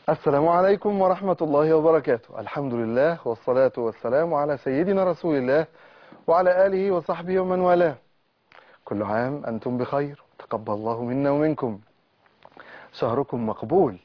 السلام عليكم ورحمة الله وبركاته الحمد لله والصلاة والسلام على سيدنا رسول الله وعلى آله وصحبه ومن والاه كل عام أنتم بخير تقبل الله منا ومنكم شهركم مقبول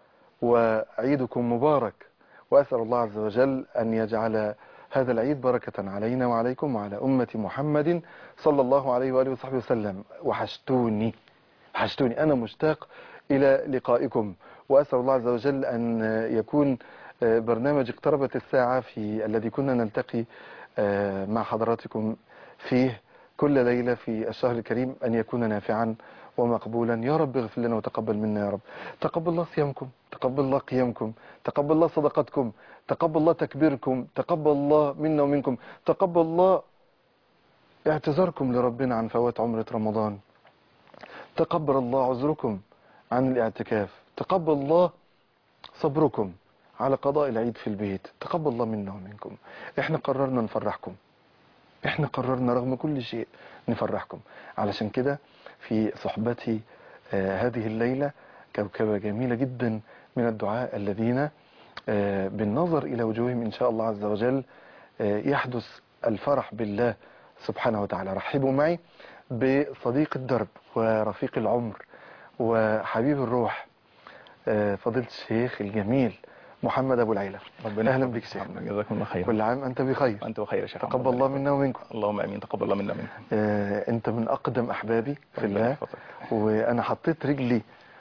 وعيدكم مبارك وأسأل الله عز وجل أن يجعل هذا العيد بركة علينا وعليكم وعلى أمة محمد صلى الله عليه وآله وصحبه وسلم وحشتوني وحشتوني أنا مشتاق إلى لقائكم وأسأل الله عز وجل أن يكون برنامج اقتربت الساعة في الذي كنا نلتقي مع حضراتكم فيه كل ليلة في الشهر الكريم أن يكون نافعا ومقبولا يا رب اغفر لنا وتقبل منا يا رب تقبل الله صيامكم تقبل الله قيامكم تقبل الله صدقاتكم تقبل الله تكبيركم تقبل الله منا ومنكم تقبل الله اعتذاركم لربنا عن فوات عمرة رمضان تقبل الله عذركم عن الاعتكاف تقبل الله صبركم على قضاء العيد في البيت تقبل الله منا ومنكم احنا قررنا نفرحكم احنا قررنا رغم كل شيء نفرحكم علشان كده في صحبتي آه هذه الليلة كوكبة جميلة جدا من الدعاء الذين آه بالنظر إلى وجوههم إن شاء الله عز وجل آه يحدث الفرح بالله سبحانه وتعالى رحبوا معي بصديق الدرب ورفيق العمر وحبيب الروح فضيلة الشيخ الجميل محمد أبو العيلة ربنا أهلا بك شيخ جزاكم الله خير كل عام أنت بخير وانت بخير يا شيخ تقبل الله منا ومنكم اللهم امين تقبل الله منا ومنكم آه أنت من أقدم أحبابي في ربنا الله يحفظك. وأنا حطيت رجلي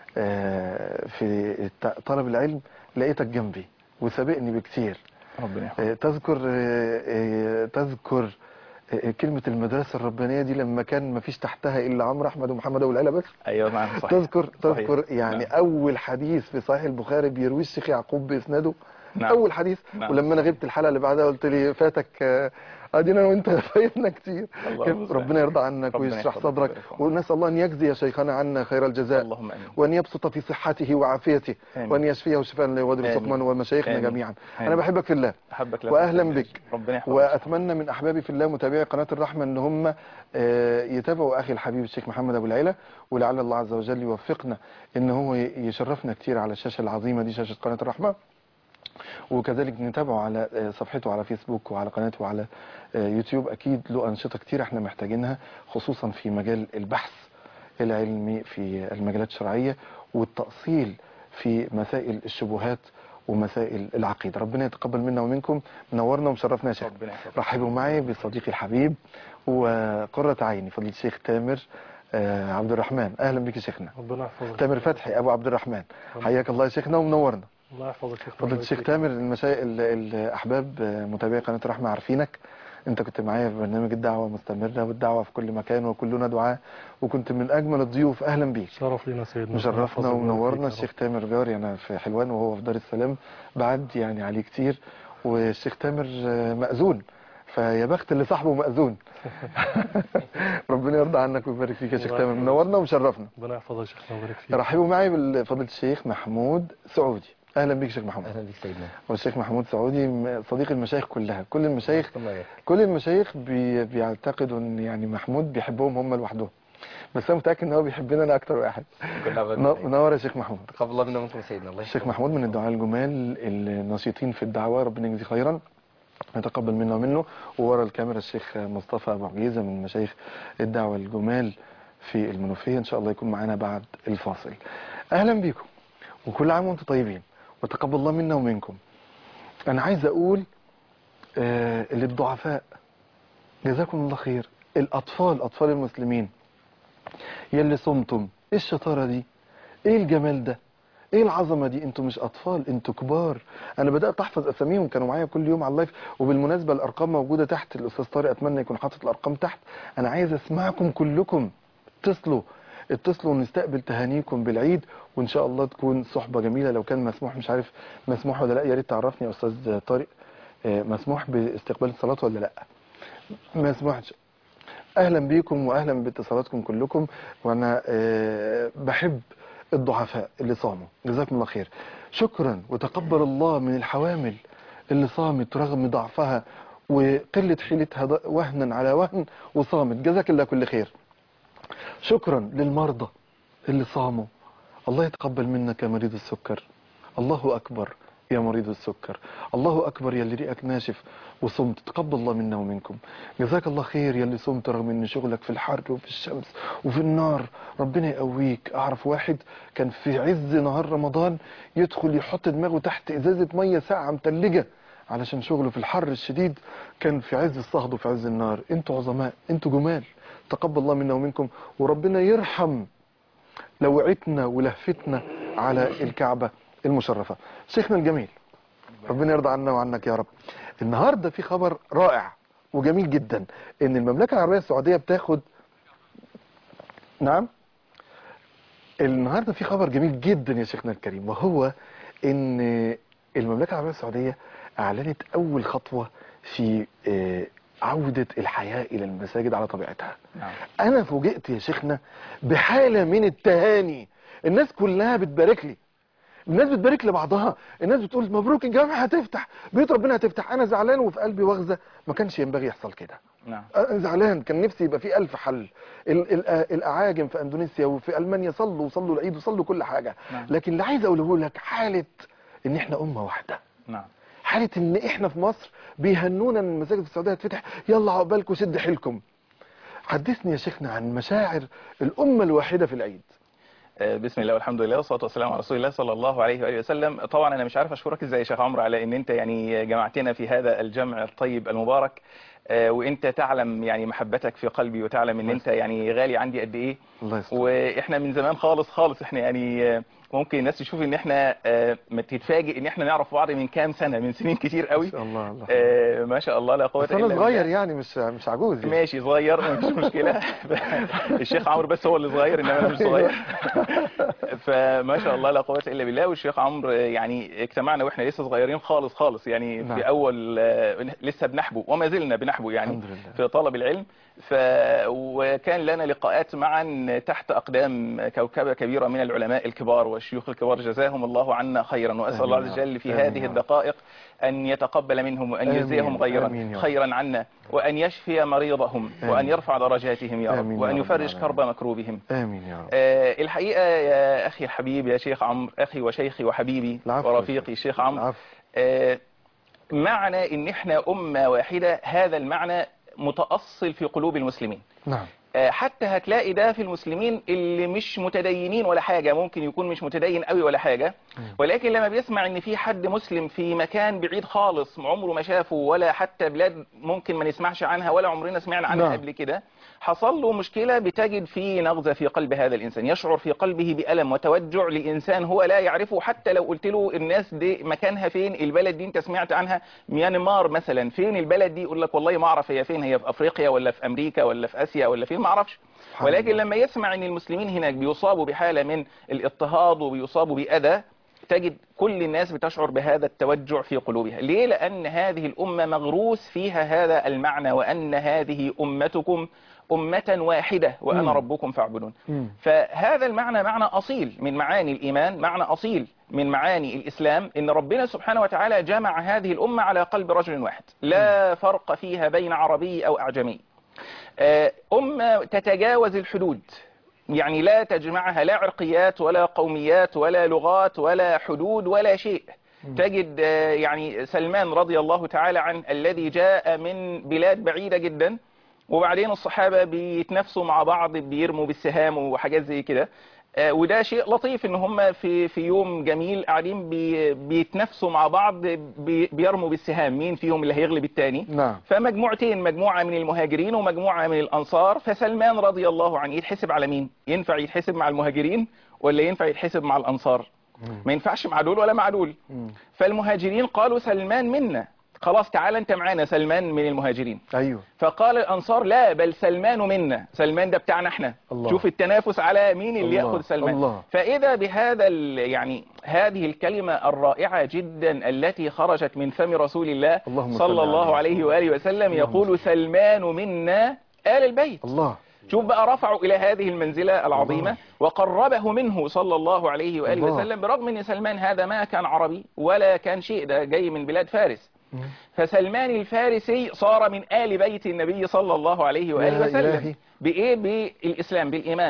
آه في الت- طلب العلم لقيتك جنبي وسابقني بكتير ربنا يحفظك آه تذكر آه آه تذكر آه كلمة المدرسة الربانية دي لما كان ما فيش تحتها إلا عمرو أحمد ومحمد أبو العيلة بس ايوه نعم صحيح تذكر صحيح. تذكر يعني نعم. اول حديث في صحيح البخاري بيرويه الشيخ يعقوب باسناده نعم. اول حديث نعم. ولما انا غبت الحلقه اللي بعدها قلت لي فاتك آه، ادينا انا وانت فايتنا كتير الله المستعان. ربنا يرضى عنك ربنا ويشرح يحفظك صدرك ويبارك فيك. ونسال الله ان يجزي شيخنا عنا خير الجزاء اللهم امين وان يبسط في صحته وعافيته آمين. وان يشفيه شفاء لا يغادر آمين. سقما ومشايخنا آمين. جميعا آمين. انا بحبك في الله احبك لا واهلا تنسى. بك ربنا يحفظك واتمنى من احبابي في الله متابعي قناه الرحمه ان هم آه، يتابعوا اخي الحبيب الشيخ محمد ابو العيله ولعل الله عز وجل يوفقنا ان هو يشرفنا كتير على الشاشه العظيمه دي شاشه قناه الرحمه وكذلك نتابعه على آه، صفحته على فيسبوك وعلى قناته على آه، يوتيوب اكيد له انشطه كتير احنا محتاجينها خصوصا في مجال البحث العلمي في المجالات الشرعيه والتاصيل في مسائل الشبهات ومسائل العقيده ربنا يتقبل منا ومنكم منورنا ومشرفنا يا شيخ ربنا يحفظك رحبوا معي بصديقي الحبيب وقرة عيني فضيلة الشيخ تامر آه، عبد الرحمن اهلا بك يا شيخنا ربنا يحفظك تامر فتحي ابو عبد الرحمن حياك الله يا شيخنا ومنورنا الله يحفظك شيخ فضيلة الشيخ تامر المشايخ ال- الاحباب آه، متابعي قناه الرحمه عارفينك انت كنت معايا في برنامج الدعوه مستمره والدعوه في كل مكان وكلنا دعاء وكنت من اجمل الضيوف اهلا بيك شرف لينا سيدنا ربنا مشرفنا يحفظك ويبارك ومنورنا فيك يا الشيخ تامر جاري انا في حلوان وهو في دار السلام بعد يعني عليه كتير والشيخ تامر آه، مأذون فيا بخت اللي صاحبه مأذون ربنا يرضى عنك ويبارك فيك يا شيخ الله تامر يحفظك. منورنا ومشرفنا رب. ربنا يحفظك يا شيخنا ويبارك فيك رحبوا معي بفضيلة الشيخ محمود سعودي اهلا بيك شيخ محمود اهلا بك سيدنا والشيخ محمود سعودي م- صديق المشايخ كلها كل المشايخ الله يبارك. كل المشايخ بي بيعتقدوا ان يعني محمود بيحبهم هم لوحدهم بس انا متاكد ان هو بيحبنا انا اكتر واحد كل عام ن- وانتم منور يا شيخ محمود تقبل الله منا ومنكم سيدنا الله الشيخ يحفظك. محمود من الدعاء الجمال النشيطين في الدعوة ربنا يجزيه خيرا يتقبل منا ومنه وورا الكاميرا الشيخ مصطفى أبو عجيزة من مشايخ الدعوة الجمال في المنوفية إن شاء الله يكون معانا بعد الفاصل أهلا بكم وكل عام وأنتم طيبين وتقبل الله منا ومنكم أنا عايز أقول آه للضعفاء جزاكم الله خير الأطفال أطفال المسلمين يلي صمتم إيه الشطارة دي إيه الجمال ده ايه العظمه دي انتوا مش اطفال انتوا كبار انا بدات احفظ اساميهم كانوا معايا كل يوم على اللايف وبالمناسبه الارقام موجوده تحت الاستاذ طارق اتمنى يكون حاطط الارقام تحت انا عايز اسمعكم كلكم اتصلوا اتصلوا ونستقبل تهانيكم بالعيد وان شاء الله تكون صحبه جميله لو كان مسموح مش عارف مسموح ولا لا يا ريت تعرفني يا استاذ طارق آه، مسموح باستقبال الصلاه ولا لا مسموحش اهلا بيكم واهلا باتصالاتكم كلكم وانا آه، بحب الضعفاء اللي صاموا جزاكم الله خير شكرا وتقبل الله من الحوامل اللي صامت رغم ضعفها وقلة حيلتها ض- وهنا على وهن وصامت جزاك الله كل خير شكرا للمرضى اللي صاموا الله يتقبل منك يا مريض السكر الله أكبر يا مريض السكر الله أكبر يا اللي ريقك ناشف وصمت تقبل الله منا ومنكم جزاك الله خير يا اللي صمت رغم ان شغلك في الحر وفي الشمس وفي النار ربنا يقويك اعرف واحد كان في عز نهار رمضان يدخل يحط دماغه تحت ازازة مية ساقعة متلجة علشان شغله في الحر الشديد كان في عز الصهد وفي عز النار انتوا عظماء انتوا جمال تقبل الله منا ومنكم وربنا يرحم لوعتنا ولهفتنا على الكعبة المشرفة شيخنا الجميل ربنا يرضى عنا وعنك يا رب النهاردة في خبر رائع وجميل جدا ان المملكة العربية السعودية بتاخد نعم النهاردة في خبر جميل جدا يا شيخنا الكريم وهو ان المملكة العربية السعودية اعلنت اول خطوة في آه، عودة الحياة الى المساجد على طبيعتها نعم انا فوجئت يا شيخنا بحالة من التهاني الناس كلها بتبارك لي الناس بتبارك لبعضها الناس بتقول مبروك الجامعة هتفتح بيت ربنا هتفتح انا زعلان وفي قلبي وغزة ما كانش ينبغي يحصل كده نعم أنا زعلان كان نفسي يبقى في ألف حل ال- ال- الأعاجم في أندونيسيا وفي ألمانيا صلوا وصلوا العيد وصلوا كل حاجة نعم. لكن اللي عايز أقوله لك حالة إن إحنا أمة واحدة نعم حالة إن إحنا في مصر بيهنونا إن المساجد في السعودية هتفتح يلا عقبالكم شد حيلكم حدثني يا شيخنا عن مشاعر الأمة الواحدة في العيد آه، بسم الله والحمد لله والصلاه والسلام على رسول الله صلى الله عليه واله وسلم طبعا انا مش عارف اشكرك ازاي يا شيخ عمرو على ان انت يعني جمعتنا في هذا الجمع الطيب المبارك آه، وانت تعلم يعني محبتك في قلبي وتعلم ان انت يعني غالي عندي قد ايه الله يستر واحنا من زمان خالص خالص احنا يعني آه، ممكن الناس تشوف ان احنا آه، ما تتفاجئ ان احنا نعرف بعض من كام سنه من سنين كتير قوي ما شاء الله الله آه، ما شاء الله لا قوه بس الا أنا بالله صغير يعني مش مش عجوز يعني. ماشي صغير مفيش مشكلة الشيخ عمرو بس هو اللي صغير انما انا مش صغير فما شاء الله لا قوة الا بالله والشيخ عمرو يعني اجتمعنا واحنا لسه صغيرين خالص خالص يعني نعم. في اول آه، لسه بنحبو وما زلنا بنحبو يعني الحمد لله. في طلب العلم ف وكان لنا لقاءات معا تحت اقدام كوكبة كبيرة من العلماء الكبار والشيوخ الكبار جزاهم الله عنا خيرا واسال الله آمين عز يا رب. وجل في آمين يا هذه رب. الدقائق ان يتقبل منهم وان آمين. يجزيهم غيرا آمين يا رب. خيرا عنا وأن يشفي مريضهم آمين. وأن يرفع درجاتهم يا رب آمين يا وأن رب يفرج العالمين. كرب مكروبهم آمين يا رب آه، الحقيقة يا أخي الحبيب يا شيخ عمرو أخي وشيخي وحبيبي العفو يا ورفيقي شيخ. الشيخ عمرو العفو. آه، معنى إن إحنا أمة واحدة هذا المعنى متأصل في قلوب المسلمين نعم آه، حتى هتلاقي ده في المسلمين اللي مش متدينين ولا حاجة ممكن يكون مش متدين قوي ولا حاجة ولكن لما بيسمع ان في حد مسلم في مكان بعيد خالص عمره ما شافه ولا حتى بلاد ممكن ما نسمعش عنها ولا عمرنا سمعنا عنها نعم. قبل كده حصل له مشكلة بتجد في نغزة في قلب هذا الإنسان يشعر في قلبه بألم وتوجع لإنسان هو لا يعرفه حتى لو قلت له الناس دي مكانها فين البلد دي انت سمعت عنها ميانمار مثلا فين البلد دي يقول لك والله ما اعرف هي فين هي في أفريقيا ولا في أمريكا ولا في آسيا ولا فين ما اعرفش سبحان ولكن الله. لما يسمع ان المسلمين هناك بيصابوا بحالة من الاضطهاد وبيصابوا بأذى تجد كل الناس بتشعر بهذا التوجع في قلوبها ليه لأن هذه الأمة مغروس فيها هذا المعنى وأن هذه أمتكم أمة واحدة وأنا مم. ربكم فاعبدون مم. فهذا المعنى معنى أصيل من معاني الإيمان معنى أصيل من معاني الإسلام إن ربنا سبحانه وتعالى جمع هذه الأمة على قلب رجل واحد لا فرق فيها بين عربي أو أعجمي آه، أمة تتجاوز الحدود يعني لا تجمعها لا عرقيات ولا قوميات ولا لغات ولا حدود ولا شيء تجد آه، يعني سلمان رضي الله تعالى عنه الذي جاء من بلاد بعيدة جدا وبعدين الصحابة بيتنافسوا مع بعض بيرموا بالسهام وحاجات زي كده آه، وده شيء لطيف ان هم في في يوم جميل قاعدين بي بيتنافسوا مع بعض بي بيرموا بالسهام مين فيهم اللي هيغلب التاني نعم فمجموعتين مجموعة من المهاجرين ومجموعة من الأنصار فسلمان رضي الله عنه يتحسب على مين ينفع يتحسب مع المهاجرين ولا ينفع يتحسب مع الأنصار ما ينفعش مع دول ولا مع دول مم. فالمهاجرين قالوا سلمان منا خلاص تعال انت معانا سلمان من المهاجرين أيوه فقال الأنصار لا بل سلمان منا سلمان ده بتاعنا احنا الله. شوف التنافس على مين اللي الله. يأخذ سلمان الله. فإذا بهذا ال- يعني هذه الكلمة الرائعة جدا التي خرجت من فم رسول الله اللهم صل صلى الله عليه. عليه وآله وسلم يقول سلمان منا آل البيت الله شوف بقى رفعوا إلى هذه المنزلة العظيمة الله. وقربه منه صلى الله عليه وآله الله. وسلم برغم أن سلمان هذا ما كان عربي ولا كان شيء ده جاي من بلاد فارس مم. فسلمان الفارسي صار من آل بيت النبي صلى الله عليه وآله يا وسلم إلهي. بإيه بالإسلام بالإيمان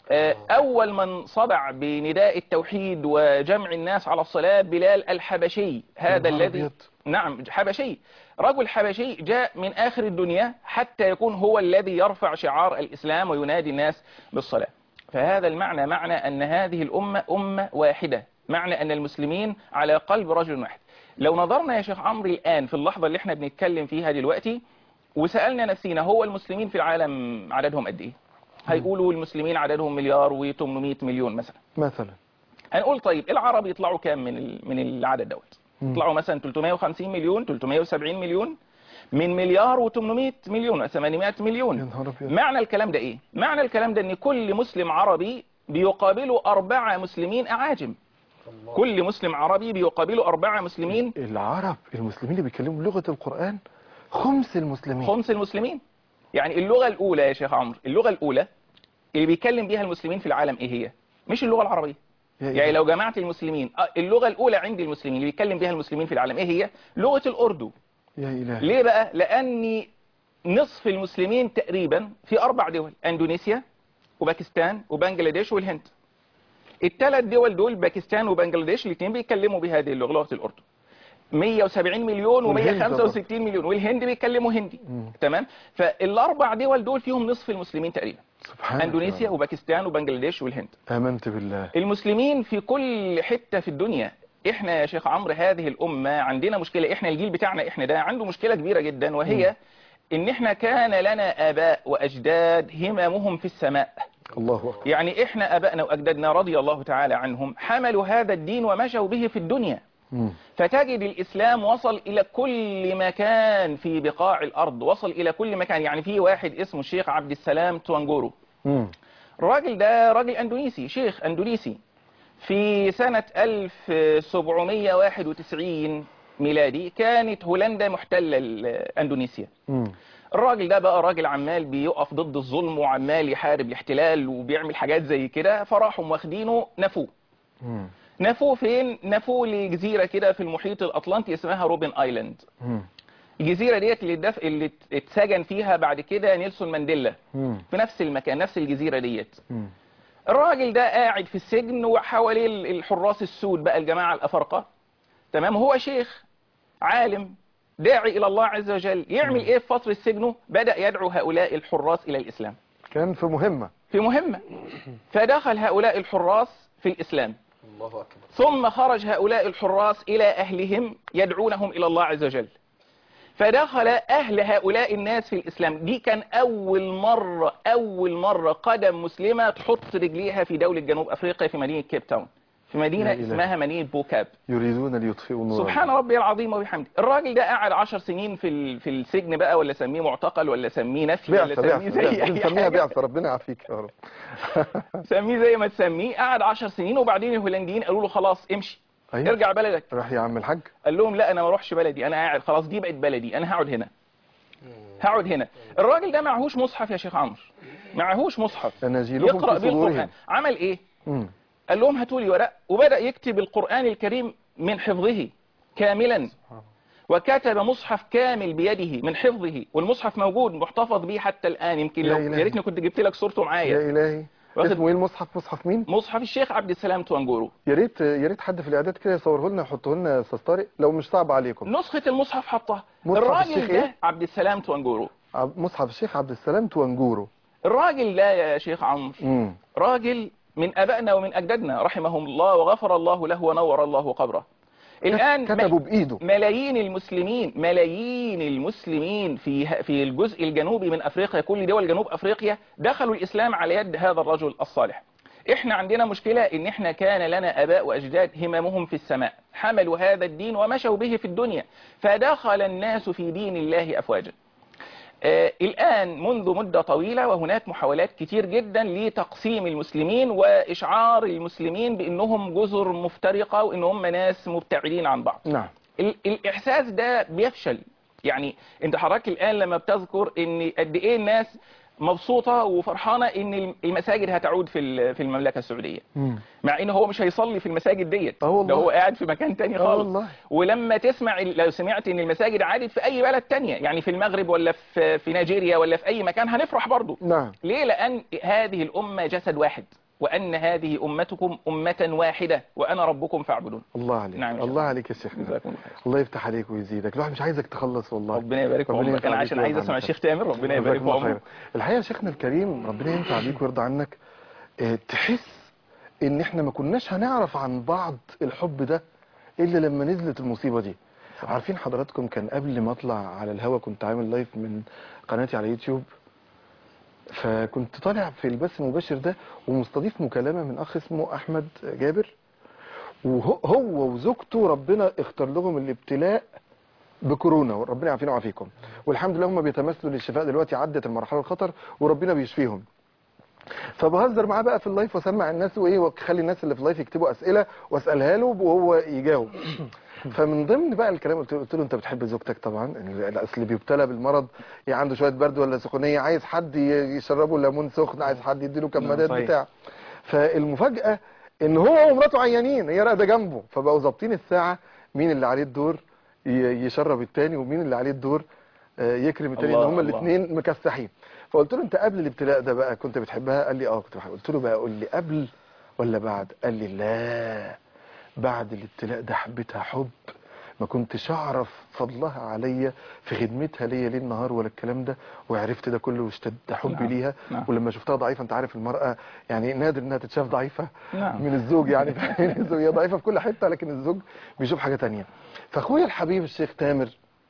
آه، أول من صدع بنداء التوحيد وجمع الناس على الصلاة بلال الحبشي هذا نهار الذي أبيض. نعم حبشي رجل حبشي جاء من آخر الدنيا حتى يكون هو الذي يرفع شعار الإسلام وينادي الناس بالصلاة فهذا المعنى معنى أن هذه الأمة أمة واحدة معنى أن المسلمين على قلب رجل واحد لو نظرنا يا شيخ عمرو الآن في اللحظة اللي احنا بنتكلم فيها دلوقتي وسألنا نفسنا هو المسلمين في العالم عددهم قد إيه هيقولوا المسلمين عددهم مليار و800 مليون مثلا مثلا هنقول طيب العرب يطلعوا كام من ال- من العدد دوت مم. يطلعوا مثلا 350 مليون 370 مليون من مليار و800 مليون 800 يا مليون نهار أبيض معنى الكلام ده ايه معنى الكلام ده ان كل مسلم عربي بيقابله أربعة مسلمين أعاجم كل مسلم عربي بيقابله أربعة مسلمين العرب المسلمين اللي بيتكلموا لغة القرآن خمس المسلمين خمس المسلمين يعني اللغة الأولى يا شيخ عمرو اللغة الأولى اللي بيتكلم بيها المسلمين في العالم ايه هي مش اللغة العربية يا يعني لو جمعت المسلمين آه، اللغة الأولى عند المسلمين اللي بيتكلم بها المسلمين في العالم إيه هي؟ لغة الأردو يا إلهي ليه بقى؟ لأن نصف المسلمين تقريبا في أربع دول أندونيسيا وباكستان وبنجلاديش والهند الثلاث دول دول باكستان وبنجلاديش الاثنين بيتكلموا بهذه اللغة لغة الأردو 170 مليون والهند و165 مليون والهند بيتكلموا هندي مم. تمام فالأربع دول دول فيهم نصف المسلمين تقريبا سبحان أندونيسيا وباكستان وبنجلاديش والهند آمنت بالله المسلمين في كل حتة في الدنيا احنا يا شيخ عمرو هذه الأمة عندنا مشكلة احنا الجيل بتاعنا احنا ده عنده مشكلة كبيرة جدا وهي ان احنا كان لنا آباء وأجداد هممهم في السماء الله أكبر يعني احنا آبائنا وأجدادنا رضي الله تعالى عنهم حملوا هذا الدين ومشوا به في الدنيا مم. فتجد الإسلام وصل إلى كل مكان في بقاع الأرض وصل إلى كل مكان يعني في واحد اسمه الشيخ عبد السلام توانجورو مم. الراجل ده راجل اندونيسي شيخ اندونيسي في سنة 1791 ميلادي كانت هولندا محتلة ل- اندونيسيا مم. الراجل ده بقى راجل عمال بيقف ضد الظلم وعمال يحارب الاحتلال وبيعمل حاجات زي كده فراحوا واخدينه نفوه مم. نفوه فين نفوه لجزيرة كده في المحيط الأطلنطي اسمها روبن ايلاند مم. الجزيرة ديت اللي, دف... اللي اتسجن فيها بعد كده نيلسون مانديلا مم. في نفس المكان نفس الجزيرة ديت مم. الراجل ده قاعد في السجن وحواليه ال- الحراس السود بقى الجماعة الأفارقة تمام هو شيخ عالم داعي إلى الله عز وجل يعمل إيه في فترة سجنه بدأ يدعو هؤلاء الحراس إلى الإسلام كان في مهمة في مهمة فدخل هؤلاء الحراس في الإسلام الله أكبر ثم خرج هؤلاء الحراس إلى أهلهم يدعونهم إلى الله عز وجل فدخل أهل هؤلاء الناس في الإسلام دي كان أول مرة أول مرة قدم مسلمة تحط رجليها في دولة جنوب أفريقيا في مدينة كيب تاون في مدينة لا إله. اسمها مدينة بوكاب يريدون ليطفئوا نور سبحان الله. ربي العظيم وبحمده الراجل ده قعد عشر سنين في ال- في السجن بقى ولا سميه معتقل ولا سميه نفي ولا بعثة سميه بعثة زي بعثة. أي بنسميها حاجة. بعثة ربنا يعافيك يا رب سميه زي ما تسميه قعد عشر سنين وبعدين الهولنديين قالوا له خلاص امشي أيوة. ارجع بلدك راح يا عم الحاج قال لهم لا انا ما اروحش بلدي انا قاعد خلاص دي بقت بلدي انا هقعد هنا هقعد هنا الراجل ده معهوش مصحف يا شيخ عمرو معهوش مصحف أناجيلهم يقرا في بيه القران صدورهم عمل ايه مم. قال لهم هاتوا لي ورق وبدا يكتب القران الكريم من حفظه كاملا وكتب مصحف كامل بيده من حفظه والمصحف موجود محتفظ به حتى الان يمكن لا لو إله. يا ريتني كنت جبت لك صورته معايا يا إلهي واخد- اسمه ايه المصحف مصحف مين مصحف الشيخ عبد السلام توانجورو يا ريت يا ريت حد في الاعداد كده يصوره لنا يحطه لنا يا استاذ طارق لو مش صعب عليكم نسخه المصحف حطها مصحف الراجل الشيخ ده إيه؟ عبد السلام توانجورو عب- مصحف الشيخ عبد السلام توانجورو الراجل ده يا شيخ عمرو امم راجل من ابائنا ومن اجدادنا رحمهم الله وغفر الله له ونور الله قبره الان كتبوا بايده ملايين المسلمين ملايين المسلمين في في الجزء الجنوبي من افريقيا كل دول جنوب افريقيا دخلوا الاسلام على يد هذا الرجل الصالح احنا عندنا مشكلة ان احنا كان لنا اباء واجداد هممهم في السماء حملوا هذا الدين ومشوا به في الدنيا فدخل الناس في دين الله افواجا آه، الآن منذ مدة طويلة وهناك محاولات كتير جدا لتقسيم المسلمين وإشعار المسلمين بأنهم جزر مفترقة وأن هم ناس مبتعدين عن بعض نعم ال- الإحساس ده بيفشل يعني أنت حضرتك الآن لما بتذكر أن قد إيه الناس مبسوطة وفرحانة ان المساجد هتعود في ال- في المملكة السعودية مم. مع ان هو مش هيصلي في المساجد ديت آه والله. ده هو قاعد في مكان تاني آه خالص والله. ولما تسمع لو سمعت ان المساجد عادت في اي بلد تانية يعني في المغرب ولا في في نيجيريا ولا في اي مكان هنفرح برضو نعم ليه لان هذه الامة جسد واحد وان هذه امتكم امة واحدة وانا ربكم فاعبدون الله عليك نعم يا شيخ. الله عليك يا شيخ جزاكم الله خير. الله يفتح عليك ويزيدك الواحد مش عايزك تخلص والله ربنا يبارك في ربنا عمرك ينفع انا بيك عشان عايز ويرضى اسمع عنك. الشيخ تامر ربنا يبارك جزاكم في الله خير. عمرك الحقيقه يا شيخنا الكريم ربنا ينفع بيك ويرضى عنك اه، تحس ان احنا ما كناش هنعرف عن بعض الحب ده الا لما نزلت المصيبه دي عارفين حضراتكم كان قبل ما اطلع على الهوا كنت عامل لايف من قناتي على يوتيوب فكنت طالع في البث المباشر ده ومستضيف مكالمه من اخ اسمه احمد جابر وهو هو وزوجته ربنا اختار لهم الابتلاء بكورونا وربنا يعافينا ويعافيكم والحمد لله هم بيتمثلوا للشفاء دلوقتي عدت المرحله الخطر وربنا بيشفيهم فبهزر معاه بقى في اللايف واسمع الناس وايه واخلي الناس اللي في اللايف يكتبوا اسئله واسالها له وهو يجاوب فمن ضمن بقى الكلام قلت له, قلت له انت بتحب زوجتك طبعا الاصل اللي بيبتلى بالمرض يعني عنده شويه برد ولا سخونيه عايز حد ي- يشربه ليمون سخن عايز حد يديله كمادات صحيح. بتاع فالمفاجاه ان هو ومراته عيانين هي راقده جنبه فبقوا ظابطين الساعه مين اللي عليه الدور ي- يشرب التاني ومين اللي عليه الدور آه، يكرم التاني ان الله، هما الله. الاثنين مكسحين فقلت له انت قبل الابتلاء ده بقى كنت بتحبها قال لي اه كنت بحبها قلت له بقى قول لي قبل ولا بعد قال لي لا بعد الابتلاء ده حبيتها حب ما كنتش اعرف فضلها عليا في خدمتها ليا ليل نهار ولا الكلام ده وعرفت ده كله واشتد حبي نعم، ليها نعم. ولما شفتها ضعيفه انت عارف المراه يعني نادر انها تتشاف ضعيفه نعم. من الزوج يعني الزوج هي ضعيفه في كل حته لكن الزوج بيشوف حاجه تانية فاخويا الحبيب الشيخ تامر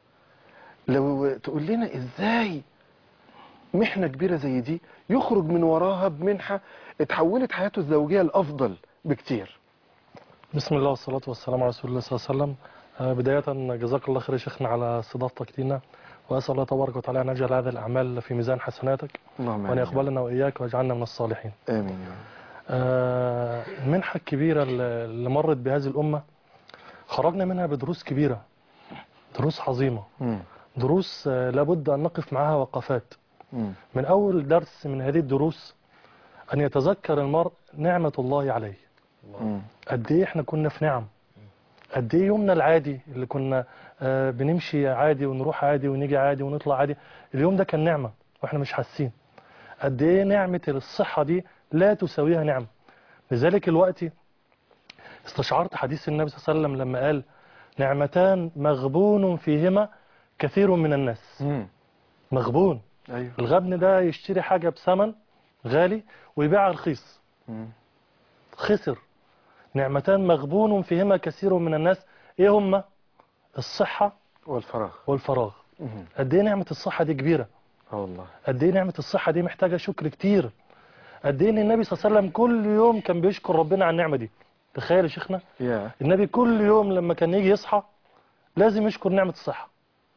لو تقول لنا ازاي محنه كبيره زي دي يخرج من وراها بمنحه اتحولت حياته الزوجيه لافضل بكتير بسم الله والصلاة والسلام على رسول الله صلى الله عليه وسلم آه، بداية جزاك الله خير يا شيخنا على استضافتك لنا وأسأل الله تبارك وتعالى أن يجعل هذه الأعمال في ميزان حسناتك اللهم وأن آمين. يقبلنا وإياك ويجعلنا من الصالحين امين يا رب. آه، المنحة الكبيرة اللي اللي مرت بهذه الأمة خرجنا منها بدروس كبيرة دروس عظيمة مم. دروس آه، لابد أن نقف معها وقفات مم. من أول درس من هذه الدروس أن يتذكر المرء نعمة الله عليه مم. قد ايه احنا كنا في نعم قد ايه يومنا العادي اللي كنا آه، بنمشي عادي ونروح عادي ونيجي عادي ونطلع عادي اليوم ده كان نعمة واحنا مش حاسين قد ايه نعمة الصحة دي لا تساويها نعمة لذلك الوقت استشعرت حديث النبي صلى الله عليه وسلم لما قال نعمتان مغبون فيهما كثير من الناس مم. مغبون ايوه الغبن ده يشتري حاجة بثمن غالي ويبيعها رخيص مم. خسر نعمتان مغبون فيهما كثير من الناس ايه هما الصحة والفراغ والفراغ مم. قد ايه نعمة الصحة دي كبيرة اه والله قد ايه نعمة الصحة دي محتاجة شكر كتير قد ايه ان النبي صلى الله عليه وسلم كل يوم كان بيشكر ربنا على النعمة دي تخيل يا شيخنا يا النبي كل يوم لما كان يجي يصحى لازم يشكر نعمة الصحة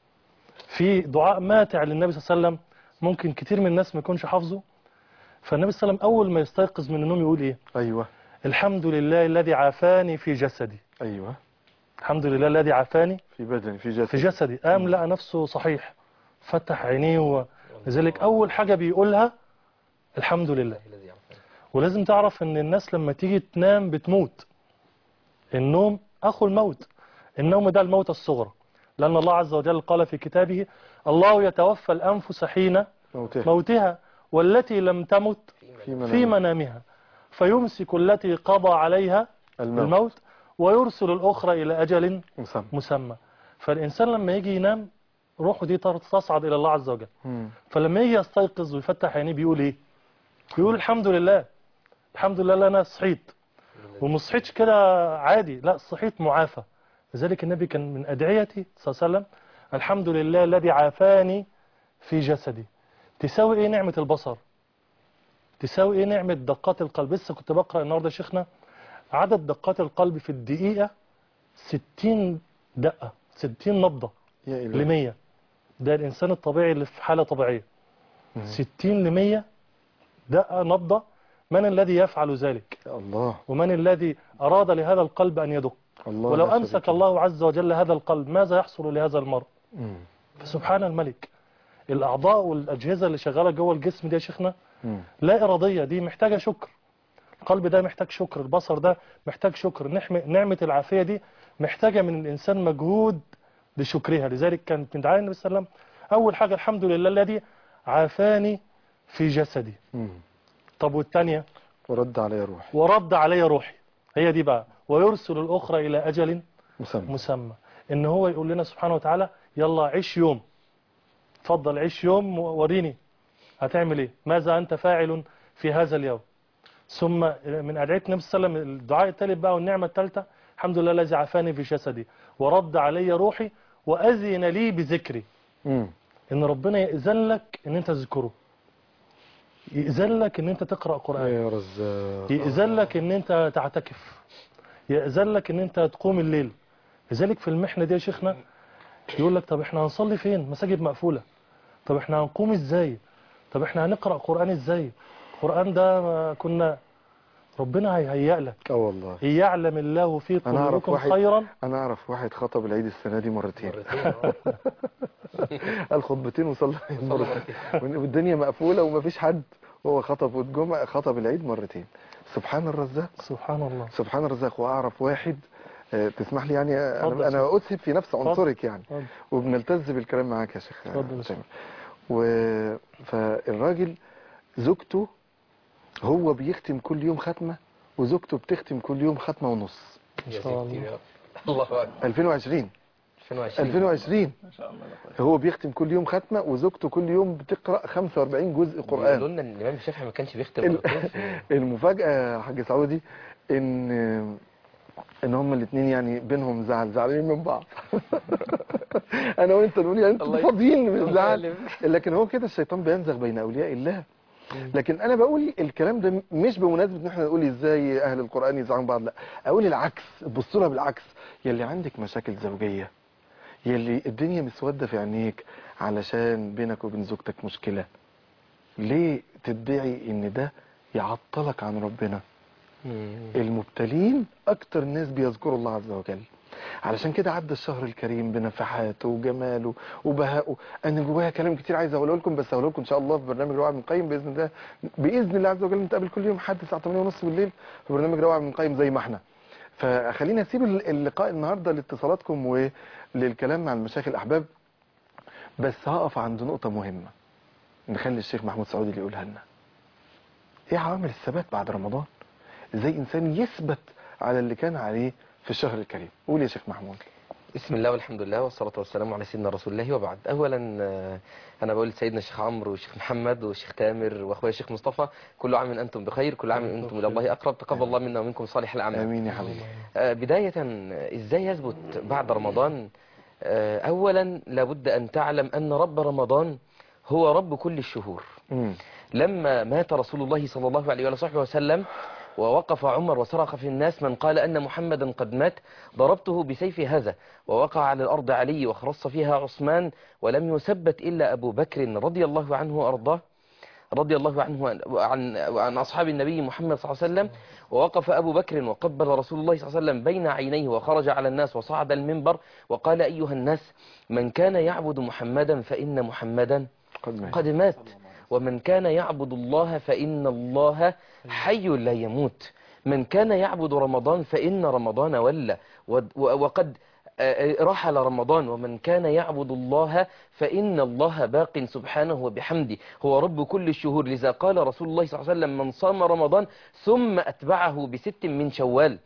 في دعاء ماتع للنبي صلى الله عليه وسلم ممكن كتير من الناس ما يكونش حافظه فالنبي صلى الله عليه وسلم اول ما يستيقظ من النوم يقول ايه ايوه الحمد لله الذي عافاني في جسدي ايوه الحمد لله الذي عافاني في بدني في جسدي في جسدي قام لقى نفسه صحيح فتح عينيه ولذلك أول حاجة بيقولها الحمد لله الذي يعرفني. ولازم تعرف ان الناس لما تيجي تنام بتموت النوم أخو الموت النوم ده الموت الصغرى لأن الله عز وجل قال في كتابه الله يتوفى الأنفس حين موته موتها والتي لم تمت في منام في منامها فيمسك التي قضى عليها الموت, الموت ويرسل الأخرى إلى أجل مسمى مسمى فالإنسان لما يجي ينام روحه دي تصعد إلى الله عز وجل مم. فلما يجي يستيقظ ويفتح عينيه بيقول إيه بيقول الحمد لله الحمد لله أنا صحيت وما صحيتش كده عادي لا صحيت معافى لذلك النبي كان من أدعيتي صلى الله عليه وسلم الحمد لله الذي عافاني في جسدي تساوي إيه نعمة البصر تساوي إيه نعمة دقات القلب لسه كنت بقرأ النهاردة يا شيخنا عدد دقات القلب في الدقيقة 60 دقة 60 نبضة يا ل إلهي 100 ده الإنسان الطبيعي اللي في حالة طبيعية مم. 60 ل 100 دقة نبضة من الذي يفعل ذلك يا الله ومن الذي أراد لهذا القلب أن يدق الله ولو لا أمسك شريك له. الله عز وجل هذا القلب ماذا يحصل لهذا المرء مم. فسبحان الملك الاعضاء والاجهزه اللي شغاله جوه الجسم دي يا شيخنا مم. لا اراديه دي محتاجه شكر القلب ده محتاج شكر البصر ده محتاج شكر نحم- نعمه العافيه دي محتاجه من الانسان مجهود لشكرها لذلك كانت من دعاء النبي صلى الله عليه وسلم اول حاجه الحمد لله الذي عافاني في جسدي مم. طب والثانيه ورد علي روح ورد علي روحي هي دي بقى ويرسل الأخرى إلى أجل مسمى مسمى إن هو يقول لنا سبحانه وتعالى يلا عيش يوم اتفضل عيش يوم وريني هتعمل ايه ماذا أنت فاعل في هذا اليوم ثم من أدعية النبي صلى الله عليه وسلم الدعاء الثالث بقى والنعمة الثالثة الحمد لله الذي عافاني في جسدي ورد علي روحي وأذن لي بذكري مم. إن ربنا يأذن لك إن أنت تذكره يأذن لك إن أنت تقرأ قرآن يا رزاق يأذن لك ان انت تعتكف يأذن لك ان انت تقوم الليل لذلك في المحنة دي يا شيخنا يقول لك طب احنا هنصلي فين مساجد مقفولة طب احنا هنقوم ازاي طب احنا هنقرأ قرآن ازاي القرآن ده ما كنا ربنا هيهيأ لك اه والله يعلم الله في أنا أعرف قلوبكم واحد- خيرا انا اعرف واحد خطب العيد السنه دي مرتين مرتين آه. قال خطبتين وصلى مرتين والدنيا مقفوله ومفيش حد وهو خطب الجمعه خطب العيد مرتين سبحان الرزاق سبحان الله سبحان الرزاق واعرف واحد آه، تسمح لي يعني اتفضل انا, يا أنا اسهب في نفس اتفضل. عنصرك يعني اتفضل. وبنلتز بالكلام معاك يا شيخ اتفضل يا تامر و فالراجل زوجته هو بيختم كل يوم ختمه وزوجته بتختم كل يوم ختمه ونص ان يا شاء ستي الله يا رب. الله أكبر 2020 2020 2020 ما شاء الله هو بيختم كل يوم ختمه وزوجته كل يوم بتقرا 45 جزء بيقولوا قران لنا ان الامام الشافعي ما كانش بيختم ال- مرتين في- المفاجاه يا حاج سعودي ان ان هما الاثنين يعني بينهم زعل زعلانين من بعض انا وانت نقول يعني انتوا الله فاضيين من الله الزعل يعلم. لكن هو كده الشيطان بينزغ بين اولياء الله لكن انا بقول الكلام ده مش بمناسبه ان احنا نقول ازاي اهل القران يزعلوا من بعض لا اقول العكس بص لها بالعكس يلي عندك مشاكل زوجيه يلي الدنيا مسوده في عينيك علشان بينك وبين زوجتك مشكله ليه تدعي ان ده يعطلك عن ربنا مم. المبتلين اكتر ناس بيذكروا الله عز وجل علشان كده عدى الشهر الكريم بنفحاته وجماله وبهائه انا جوايا كلام كتير عايز اقوله لكم بس اقوله لكم ان شاء الله في برنامج روعه من قيم باذن الله باذن الله عز وجل نتقابل كل يوم حد الساعه 8:30 بالليل في برنامج روعه من قيم زي ما احنا فخلينا نسيب اللقاء النهارده لاتصالاتكم وللكلام مع المشايخ الاحباب بس هقف عند نقطه مهمه نخلي الشيخ محمود سعودي اللي يقولها لنا ايه عوامل الثبات بعد رمضان ازاي انسان يثبت على اللي كان عليه في الشهر الكريم قول يا شيخ محمود بسم الله والحمد لله والصلاة والسلام على سيدنا رسول الله وبعد أولا آه، أنا بقول لسيدنا الشيخ عمرو والشيخ محمد والشيخ تامر وأخويا الشيخ مصطفى كل عام أنتم بخير كل عام أنتم إلى الله أقرب تقبل الله منا ومنكم صالح الأعمال امين يا حبيبي آه، بداية آه، إزاي يثبت بعد رمضان آه، أولا لابد أن تعلم أن رب رمضان هو رب كل الشهور مم. لما مات رسول الله صلى الله عليه وصحبه وسلم ووقف عمر وصرخ في الناس من قال أن محمدا قد مات ضربته بسيف هذا ووقع على الأرض علي وخرص فيها عثمان ولم يثبت إلا أبو بكر رضي الله عنه وأرضاه رضي الله عنه وعن, وعن أصحاب النبي محمد صلى الله عليه وسلم ووقف أبو بكر وقبل رسول الله صلى الله عليه وسلم بين عينيه وخرج على الناس وصعد المنبر وقال أيها الناس من كان يعبد محمدا فإن محمدا قد مات قد مات ومن كان يعبد الله فإن الله حي لا يموت من كان يعبد رمضان فإن رمضان ولى ود- و- وقد آه، رحل رمضان ومن كان يعبد الله فإن الله باق سبحانه وبحمده هو رب كل الشهور لذا قال رسول الله صلى الله عليه وسلم من صام رمضان ثم أتبعه بست من شوال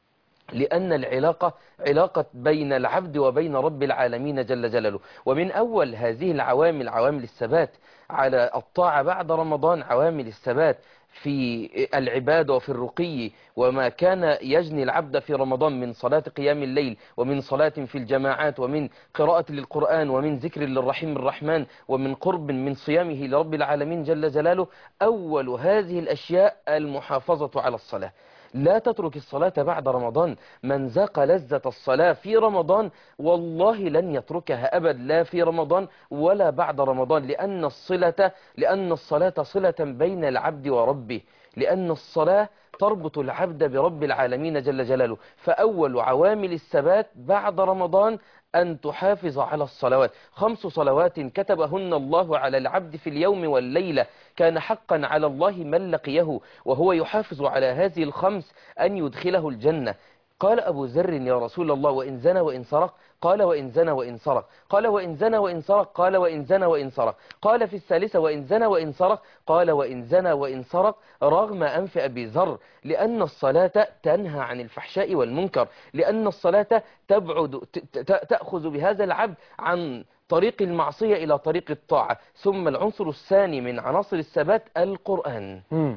لأن العلاقة علاقة بين العبد وبين رب العالمين جل جلاله ومن أول هذه العوامل عوامل الثبات على الطاعة بعد رمضان عوامل الثبات في العبادة وفي الرقي وما كان يجني العبد في رمضان من صلاة قيام الليل ومن صلاة في الجماعات ومن قراءة للقرآن ومن ذكر للرحيم الرحمن ومن قرب من صيامه لرب العالمين جل جلاله أول هذه الأشياء المحافظة على الصلاة لا تترك الصلاة بعد رمضان من ذاق لذة الصلاة في رمضان والله لن يتركها أبد لا في رمضان ولا بعد رمضان لأن الصلة لأن الصلاة صلة بين العبد وربه لأن الصلاة تربط العبد برب العالمين جل جلاله فأول عوامل الثبات بعد رمضان أن تحافظ على الصلوات خمس صلوات كتبهن الله على العبد في اليوم والليلة كان حقا على الله من لقيه وهو يحافظ على هذه الخمس أن يدخله الجنة قال أبو ذر يا رسول الله وإن زنى وإن سرق قال وإن زنى وإن سرق قال وإن زنى وإن سرق قال وإن زنى وإن سرق قال في الثالثة وإن زنى وإن سرق قال وإن زنى وإن سرق رغم أنف أبي ذر لأن الصلاة تنهى عن الفحشاء والمنكر لأن الصلاة تبعد ت- ت- تأخذ بهذا العبد عن طريق المعصية إلى طريق الطاعة ثم العنصر الثاني من عناصر الثبات القرآن مم.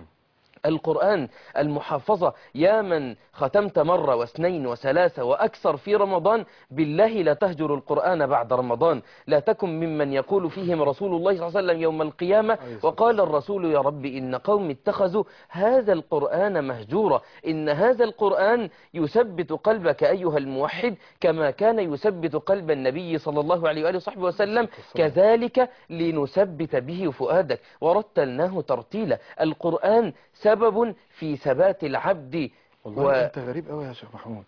القرآن المحافظة يا من ختمت مرة واثنين وثلاثة وأكثر في رمضان بالله لا تهجر القرآن بعد رمضان لا تكن ممن يقول فيهم رسول الله صلى الله عليه وسلم يوم القيامة وقال الرسول يا رب إن قوم اتخذوا هذا القرآن مهجورا إن هذا القرآن يثبت قلبك أيها الموحد كما كان يثبت قلب النبي صلى الله عليه وآله وصحبه وسلم كذلك لنثبت به فؤادك ورتلناه ترتيلا القرآن سبب في ثبات العبد والله و- انت غريب قوي يا شيخ محمود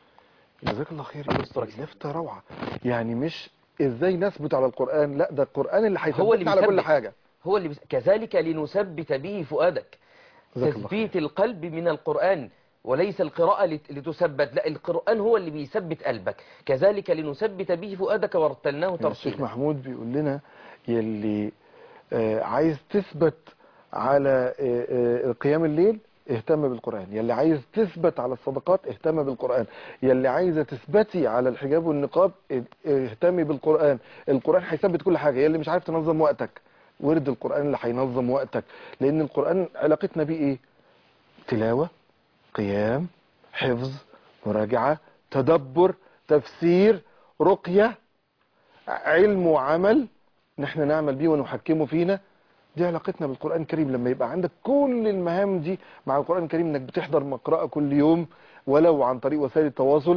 جزاك الله خير لفتة روعة يعني مش ازاي نثبت على القرآن لا ده القرآن اللي هو اللي هيثبتنا على كل بيثبت. حاجة هو اللي بس... كذلك لنثبت به فؤادك جزاك الله تثبيت القلب من القرآن وليس القراءة لت- لتثبت لا القرآن هو اللي بيثبت قلبك كذلك لنثبت به فؤادك ورتلناه يعني الشيخ ترتيلا محمود بيقول لنا يلي آه، عايز تثبت على آه، آه، قيام الليل اهتم بالقرآن يلي عايز تثبت على الصدقات اهتم بالقرآن يلي عايزة تثبتي على الحجاب والنقاب اه- اهتمي بالقرآن القرآن هيثبت كل حاجة يلي مش عارف تنظم وقتك ورد القرآن اللي هينظم وقتك لأن القرآن علاقتنا بيه ايه تلاوة قيام حفظ مراجعة تدبر تفسير رقية علم وعمل نحن نعمل بيه ونحكمه فينا دي علاقتنا بالقرآن الكريم لما يبقى عندك كل المهام دي مع القرآن الكريم انك بتحضر مقرأة كل يوم ولو عن طريق وسائل التواصل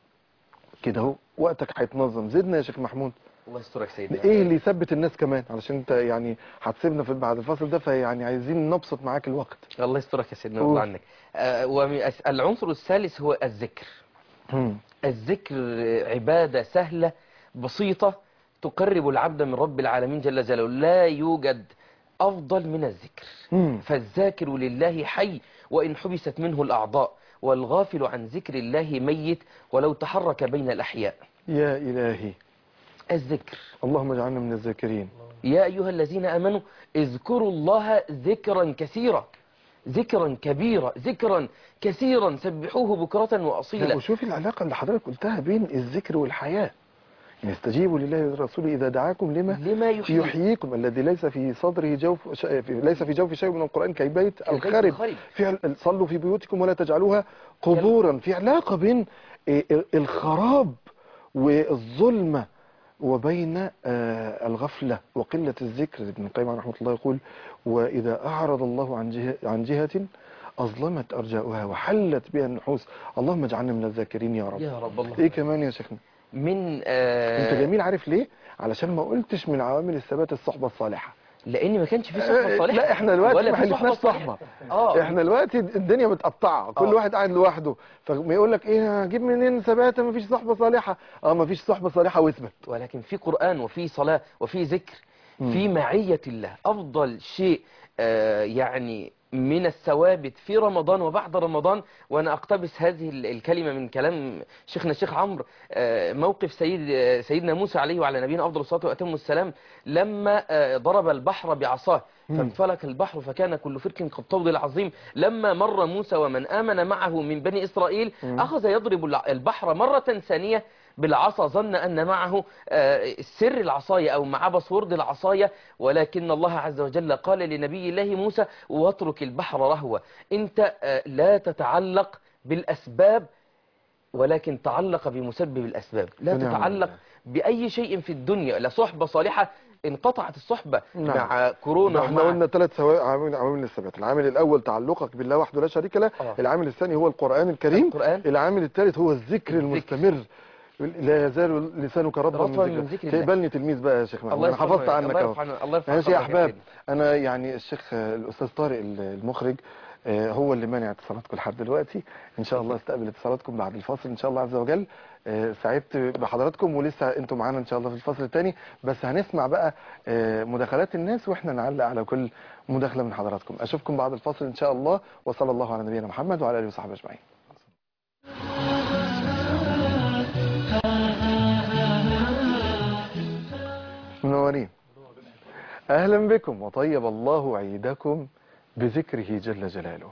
كده اهو وقتك هيتنظم زدنا يا شيخ محمود الله يسترك سيدنا ايه اللي يثبت الناس كمان علشان انت يعني هتسيبنا في بعد الفصل ده فيعني عايزين نبسط معاك الوقت الله يسترك يا سيدنا قول. الله عنك آه والعنصر الثالث هو الذكر مم. الذكر عبادة سهلة بسيطة تقرب العبد من رب العالمين جل جلاله لا يوجد أفضل من الذكر مم. فالذاكر لله حي وإن حبست منه الأعضاء والغافل عن ذكر الله ميت ولو تحرك بين الأحياء يا إلهي الذكر اللهم اجعلنا من الذاكرين يا أيها الذين آمنوا اذكروا الله ذكرا كثيرا ذكرا كبيرا ذكرا كثيرا سبحوه بكرة لا وأصيلا وشوفي العلاقة اللي حضرتك قلتها بين الذكر والحياة يعني استجيبوا لله ولرسوله إذا دعاكم لما لما يحيي يحييكم الذي ليس في صدره جوف ش... في- ليس في جوف شيء من القرآن كالبيت كالبيت الخرب الخرب. في صلوا في بيوتكم ولا تجعلوها قبورا في علاقة بين إيه الخراب والظلمة وبين آه، الغفلة وقلة الذكر ابن القيم عليه رحمة الله يقول وإذا أعرض الله عن جهة, عن جهة أظلمت أرجاؤها وحلت بها النحوس اللهم اجعلنا من الذاكرين يا رب يا رب الله ايه كمان يا شيخنا من آه انت جميل عارف ليه علشان ما قلتش من عوامل الثبات الصحبة الصالحة لان ما كانش في صحبه صالحه لا احنا دلوقتي ولا ما في حلفناش صالحة. صحبة اه احنا دلوقتي الدنيا متقطعة كل آه. واحد قاعد لوحده فما يقول لك ايه هجيب منين ثبات ما فيش صحبة صالحة اه ما فيش صحبة صالحة واثبت ولكن في قرآن وفي صلاة وفي ذكر مم. في معية الله أفضل شيء آه، يعني من الثوابت في رمضان وبعد رمضان وأنا أقتبس هذه ال- الكلمة من كلام شيخنا الشيخ عمرو آه، موقف سيد آه، سيدنا موسى عليه وعلى نبينا أفضل الصلاة وأتم السلام لما آه، ضرب البحر بعصاه مم. فانفلك البحر فكان كل فرق كالطود العظيم لما مر موسى ومن آمن معه من بني إسرائيل مم. أخذ يضرب الع- البحر مرة ثانية بالعصا ظن أن معه آه، سر العصاية أو مع بصورد العصاية ولكن الله عز وجل قال لنبي الله موسى واترك البحر رهوة أنت آه، لا تتعلق بالأسباب ولكن تعلق بمسبب الأسباب لا ونعم تتعلق بالله. بأي شيء في الدنيا لا صحبة صالحة انقطعت الصحبة نعم. مع كورونا احنا ومع قلنا ثلاث عوامل عوامل الثبات العامل الاول تعلقك بالله وحده لا شريك له آه. العامل الثاني هو القرآن الكريم القرآن. العامل الثالث هو الذكر الذكر. المستمر لا يزال لسانك رطبا رطباً من من ذكر ذكر الله. تقبلني تلميذ بقى يا شيخ محمد الله انا يرفع حفظت عنك. عنك الله اهو يرفع الله يرفع ماشي يا قدرك احباب سيدي. انا يعني الشيخ آه، الاستاذ طارق المخرج آه، هو اللي مانع اتصالاتكم لحد دلوقتي ان شاء الله استقبل اتصالاتكم بعد الفاصل ان شاء الله عز وجل آه، سعدت بحضراتكم ولسه انتم معانا ان شاء الله في الفصل الثاني بس هنسمع بقى آه، مداخلات الناس واحنا نعلق على كل مداخله من حضراتكم اشوفكم بعد الفاصل ان شاء الله وصلى الله على نبينا محمد وعلى اله وصحبه اجمعين منورين اهلا بكم وطيب الله عيدكم بذكره جل جلاله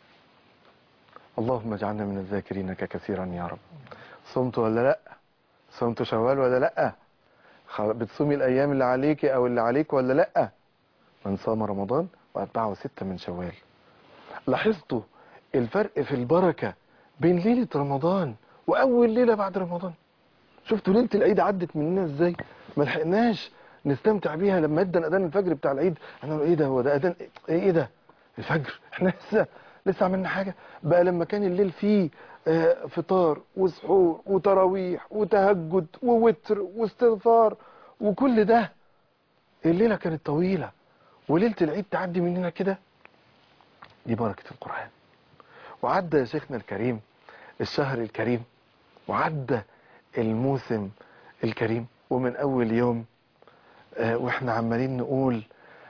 اللهم اجعلنا من الذاكرينك كثيرا يا رب صمت ولا لا صمت شوال ولا لا خ- بتصومي الايام اللي عليك او اللي عليك ولا لا من صام رمضان واتبعه ستة من شوال لاحظتوا الفرق في البركة بين ليلة رمضان واول ليلة بعد رمضان شفتوا ليلة العيد عدت مننا ازاي ما لحقناش نستمتع بيها لما ادى اذان الفجر بتاع العيد انا ايه ده هو ده اذان ايه ايه ده الفجر احنا لسه لسه عملنا حاجة بقى لما كان الليل فيه آه، فطار وسحور وتراويح وتهجد ووتر واستغفار وكل ده الليلة كانت طويلة وليلة العيد تعدي مننا كده دي بركة القرآن وعدى يا شيخنا الكريم الشهر الكريم وعدى الموسم الكريم ومن أول يوم آه، واحنا عمالين نقول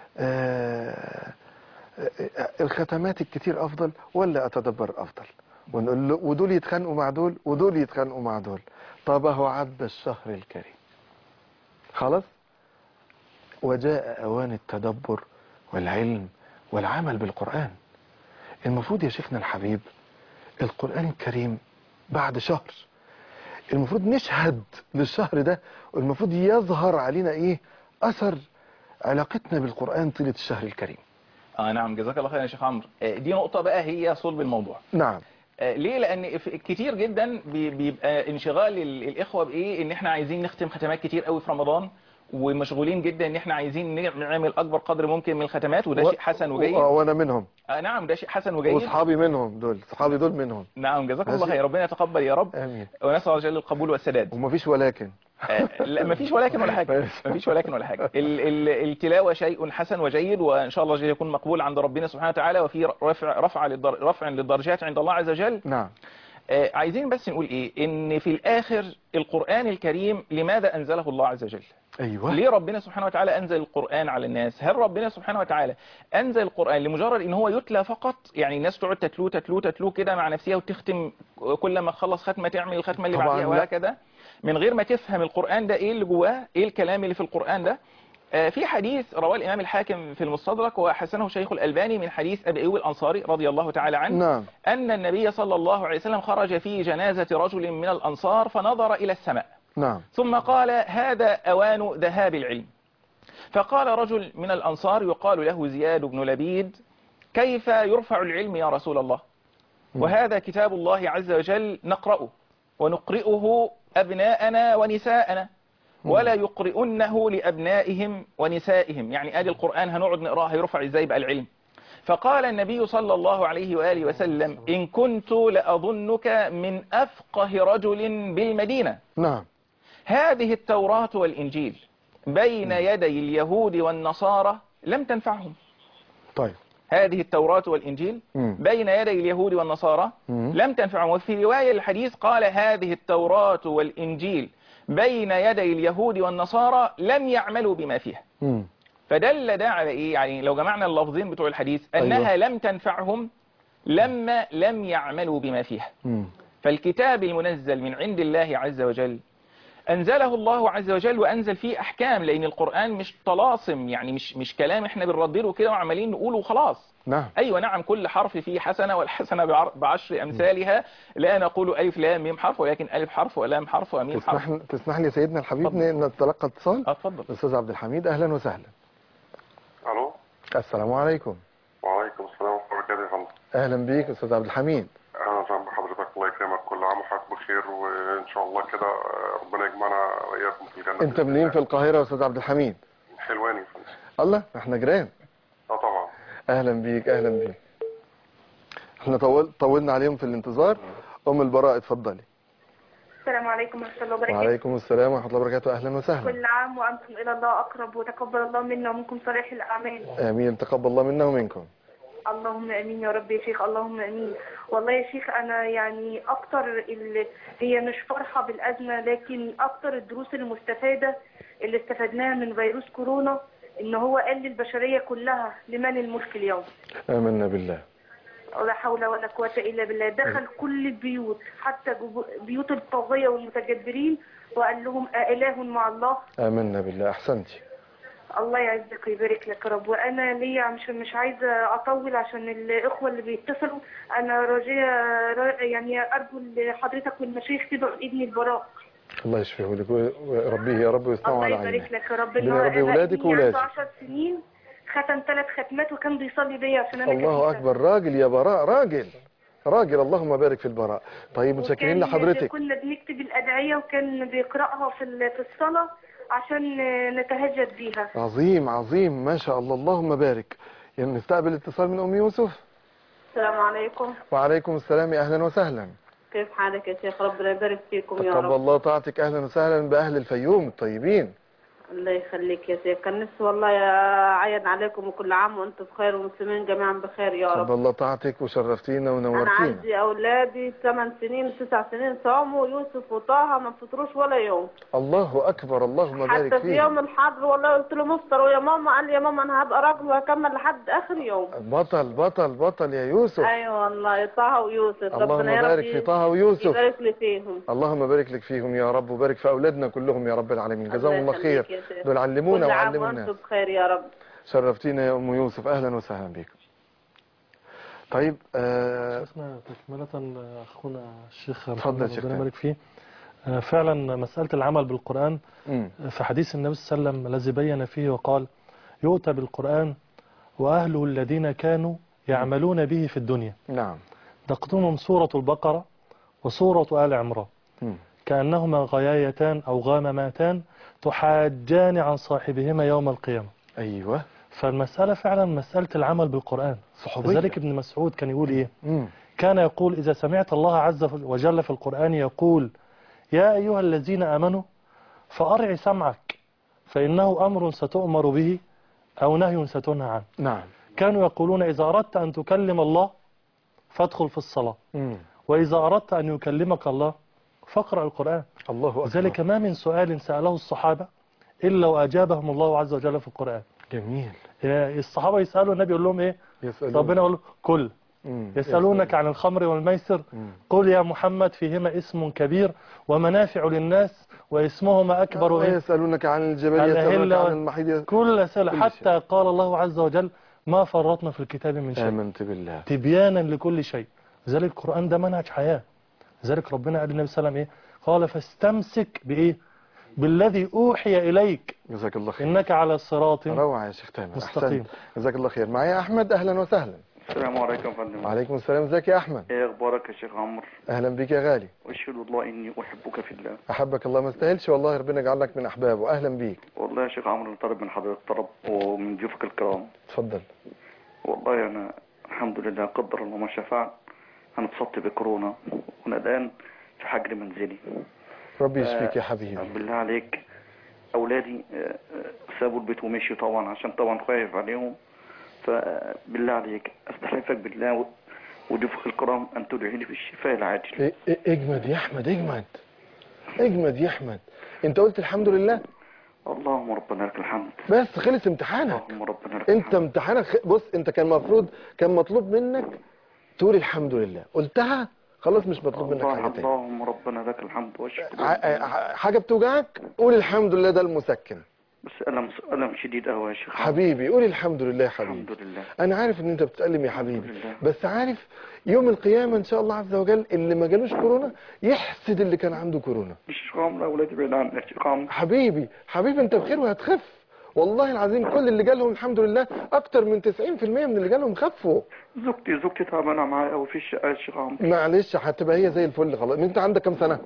آه، آه، الختمات الكتير أفضل ولا أتدبر أفضل ونقول له ودول يتخانقوا مع دول ودول يتخانقوا مع دول طب اهو عدى الشهر الكريم خلاص وجاء أوان التدبر والعلم والعمل بالقرآن المفروض يا شيخنا الحبيب القرآن الكريم بعد شهر المفروض نشهد للشهر ده والمفروض يظهر علينا ايه اثر علاقتنا بالقرآن طيلة الشهر الكريم اه نعم جزاك الله خير يا شيخ عمرو آه، دي نقطة بقى هي صلب الموضوع نعم آه، ليه لان ف- كتير جدا بي- بيبقى انشغال ال- الاخوه بايه ان احنا عايزين نختم ختمات كتير قوي في رمضان ومشغولين جدا ان احنا عايزين نعمل اكبر قدر ممكن من الختمات وده و- شيء حسن وجيد و- وانا منهم آه نعم ده شيء حسن وجيد واصحابي منهم دول صحابي دول منهم نعم جزاك الله ماشي. خير ربنا يتقبل يا رب امين ونسال الله جل القبول والسداد ومفيش ولكن آه، لا مفيش ولكن ولا حاجه ماشي. مفيش ولكن ولا حاجه ال ال التلاوه شيء حسن وجيد وان شاء الله جل يكون مقبول عند ربنا سبحانه وتعالى وفي رفع رفع للدر رفع للدرجات عند الله عز وجل نعم آه، عايزين بس نقول ايه ان في الاخر القرآن الكريم لماذا انزله الله عز وجل ايوه ليه ربنا سبحانه وتعالى انزل القرآن على الناس هل ربنا سبحانه وتعالى انزل القرآن لمجرد ان هو يتلى فقط يعني الناس تقعد تتلو تتلو تتلو كده مع نفسها وتختم كل ما تخلص ختمة تعمل الختمة اللي طبعاً بعديها لا. وهكذا من غير ما تفهم القرآن ده ايه اللي جواه ايه الكلام اللي في القرآن ده آه، في حديث رواه الامام الحاكم في المستدرك وحسنه شيخ الالباني من حديث ابي ايوب الانصاري رضي الله تعالى عنه نعم أن النبي صلى الله عليه وسلم خرج في جنازة رجل من الأنصار فنظر إلى السماء نعم ثم قال هذا أوان ذهاب العلم فقال رجل من الأنصار يقال له زياد بن لبيد كيف يرفع العلم يا رسول الله وهذا كتاب الله عز وجل نقرأه ونقرئه أبناءنا ونساءنا ولا يقرئنه لأبنائهم ونسائهم يعني آدي القرآن هنقعد نقرأه هيرفع إزاي بقى العلم فقال النبي صلى الله عليه وآله وسلم إن كنت لأظنك من أفقه رجل بالمدينة نعم هذه التوراة والإنجيل بين يدي اليهود والنصارى لم تنفعهم طيب هذه التوراة والإنجيل مم. بين يدي اليهود والنصارى مم. لم تنفعهم وفي رواية الحديث قال هذه التوراة والإنجيل بين يدي اليهود والنصارى لم يعملوا بما فيها مم. فدل ده على ايه يعني لو جمعنا اللفظين بتوع الحديث انها لم تنفعهم لما لم يعملوا بما فيها مم. فالكتاب المنزل من عند الله عز وجل انزله الله عز وجل وانزل فيه احكام لان القران مش طلاسم يعني مش مش كلام احنا بنردده كده وعمالين نقوله وخلاص نعم ايوه نعم كل حرف فيه حسنه والحسنه بعر- بعشر امثالها لا نقول الف لام ميم حرف ولكن الف حرف ولام حرف وميم حرف تسمح تسمح لي يا سيدنا الحبيب اتفضل. ن- نتلقى اتصال آه، اتفضل الاستاذ عبد الحميد اهلا وسهلا الو السلام عليكم وعليكم السلام ورحمه الله وبركاته يا فندم اهلا بيك استاذ عبد الحميد اهلا وسهلا بحضرتك الله يكرمك كل عام وحضرتك بخير وان شاء الله كده آه، ربنا يجمعنا واياكم في الجنه انت منين في القاهره يا استاذ عبد الحميد حلواني يا فندم الله احنا جيران اه طبعا اهلا بيك اهلا بيك احنا طول طولنا عليهم في الانتظار ام البراء اتفضلي السلام عليكم ورحمة الله وبركاته وعليكم السلام ورحمة الله وبركاته أهلا وسهلا كل عام وأنتم إلى الله أقرب وتقبل الله منا ومنكم صالح الأعمال آمين تقبل الله منا ومنكم اللهم امين يا رب يا شيخ اللهم امين والله يا شيخ انا يعني اكتر ال... هي مش فرحه بالازمه لكن اكتر الدروس المستفاده اللي استفدناها من فيروس كورونا ان هو قال للبشريه كلها لمن الملك اليوم آمنا بالله ولا حول ولا قوه الا بالله دخل كل البيوت حتى جبو- بيوت الطاغيه والمتجبرين وقال لهم أإله مع الله آمنا بالله أحسنتي الله يعزك ويبارك لك يا رب وانا ليا مش مش عايزه اطول عشان الاخوه اللي بيتصلوا انا راجيه را- يعني ارجو لحضرتك والمشايخ تدعوا ابني البراء الله يشفيه لك ويربيه يا رب ويسمعه الله على يبارك عينه لك يا رب ربنا هو يربي أنا ولادك ابني وولادك. عنده 10 سنين ختم ثلاث ختمات وكان بيصلي بيا عشان انا الله كفيفة. أكبر راجل يا براء راجل راجل اللهم بارك في البراء طيب متشكرين وكان لحضرتك كنا بنكتب الادعيه وكان بيقراها في ال- في الصلاه عشان نتهجد بيها عظيم عظيم ما شاء الله اللهم بارك يعني نستقبل اتصال من أم يوسف السلام عليكم وعليكم السلام يا أهلا وسهلا كيف حالك يا شيخ ربنا يبارك فيكم يا تقبل رب الله طاعتك أهلا وسهلا بأهل الفيوم الطيبين الله يخليك يا شيخ كان نفسي والله اعيد عليكم وكل عام وانتم بخير والمسلمين جميعا بخير يا تقبل رب الله طاعتك وشرفتينا انا ونورتينا عندي اولادي ثمان سنين وتسع سنين صاموا يوسف وطه ما فطروش ولا يوم الله أكبر اللهم بارك حتى في فيهم يوم الحر والله قلت له مفطر يا ماما قال لي يا ماما انا هبقى راجل وهكمل لحد اخر يوم بطل بطل بطل يا يوسف ايوه والله طه ويوسف اللهم ربنا يا رب بارك في طه ويوسف يبارك لي فيهم اللهم بارك لك فيهم يا رب وبارك في أولادنا كلهم يا رب العالمين جزاهم الله يخليك خير يا شيخ. دول علمونا كل عام وعلموا وانتم الناس بخير يا رب شرفتينا يا أم يوسف أهلا وسهلا بكم طيب آه شيخنا تكملة أخونا الشيخ اتفضل محمد شيخ ربنا تامر. يبارك فيه آه، فعلا مسألة العمل بالقرآن مم. في حديث النبي صلى الله عليه وسلم الذي بين فيه وقال يؤتى بالقرآن وأهله الذين كانوا يعملون به في الدنيا نعم تقدمهم سورة البقرة وسورة آل عمران مم. كأنهما غيايتان أو غامماتان تحاجان عن صاحبهما يوم القيامة أيوة فالمسألة فعلا مسألة العمل بالقرآن صحوبية لذلك ابن مسعود كان يقول إيه مم. كان يقول إذا سمعت الله عز وجل في القرآن يقول يا أيها الذين آمنوا فأرع سمعك فإنه أمر ستؤمر به أو نهي ستنهى عنه نعم كانوا يقولون إذا أردت أن تكلم الله فادخل في الصلاة مم. وإذا أردت أن يكلمك الله فاقرأ القرآن الله أكبر لذلك ما من سؤال سأله الصحابة إلا وأجابهم الله عز وجل في القرآن جميل الصحابة يسألوا النبي يقول لهم إيه يسألون ربنا يقول له كل مم. يسألونك عن الخمر والميسر مم. قل يا محمد فيهما اسم كبير ومنافع للناس واسمهما أكبر إيه؟ ويسألونك عن الجبل عن يسألونك الهلة عن المحيط كل أسئلة كل حتى قال الله عز وجل ما فرطنا في الكتاب من شيء آمنت بالله تبيانا لكل شيء لذلك القرآن ده منهج حياة لذلك ربنا قال للنبي صلى الله عليه وسلم إيه قال فاستمسك بإيه بالذي أوحي إليك جزاك الله خير إنك على صراط روعة يا شيخ تامر مستقيم. أحسنت جزاك الله خير معايا أحمد أهلا وسهلا السلام عليكم يا فندم وعليكم السلام ازيك يا أحمد ايه اخبارك يا شيخ عمرو أهلا بك يا غالي واشهد الله اني احبك في الله أحبك الله ما استاهلش والله ربنا يجعلك من أحبابه أهلا بيك والله يا شيخ عمرو أنا طالب من حضرتك طلب ومن ضيوفك الكرام اتفضل والله انا الحمد لله قدر الله ما شاء فعل انا اتصبت بكورونا وانا الان في حجر منزلي ربي يشفيك يا حبيبي بالله عليك اولادي آه، آه، سابوا البيت ومشوا طبعا عشان طبعا خايف عليهم فبالله عليك استحلفك بالله و- وضيوفك الكرام ان تدعي لي بالشفاء العاجل إيه- إيه- اجمد يا أحمد اجمد اجمد يا أحمد أنت قلت الحمد لله اللهم ربنا لك الحمد بس خلص امتحانك اللهم ربنا لك انت الحمد امتحانك خ- بص انت كان مفروض كان مطلوب منك تقول الحمد لله قلتها خلاص مش مطلوب منك الله حاجه تاني اللهم ربنا لك الحمد والشكر ع- ع- حاجه بتوجعك قول الحمد لله ده المسكن بس ألم ألم شديد قوي يا شيخ حبيبي قول الحمد لله يا حبيبي الحمد لله انا عارف ان انت بتتألم يا حبيبي لله. بس عارف يوم القيامه ان شاء الله عز وجل اللي ما جالوش كورونا يحسد اللي كان عنده كورونا الشيخ عمرو أولادي بعيد عني يا شيخ عمرو حبيبي حبيبي انت بخير وهتخف والله العظيم كل اللي جالهم الحمد لله اكتر من 90% من اللي جالهم خفوا زوجتي زوجتي تعبانة معايا أوي في الشقة يا شيخ عمرو معلش هتبقى هي زي الفل خلاص انت عندك كام سنه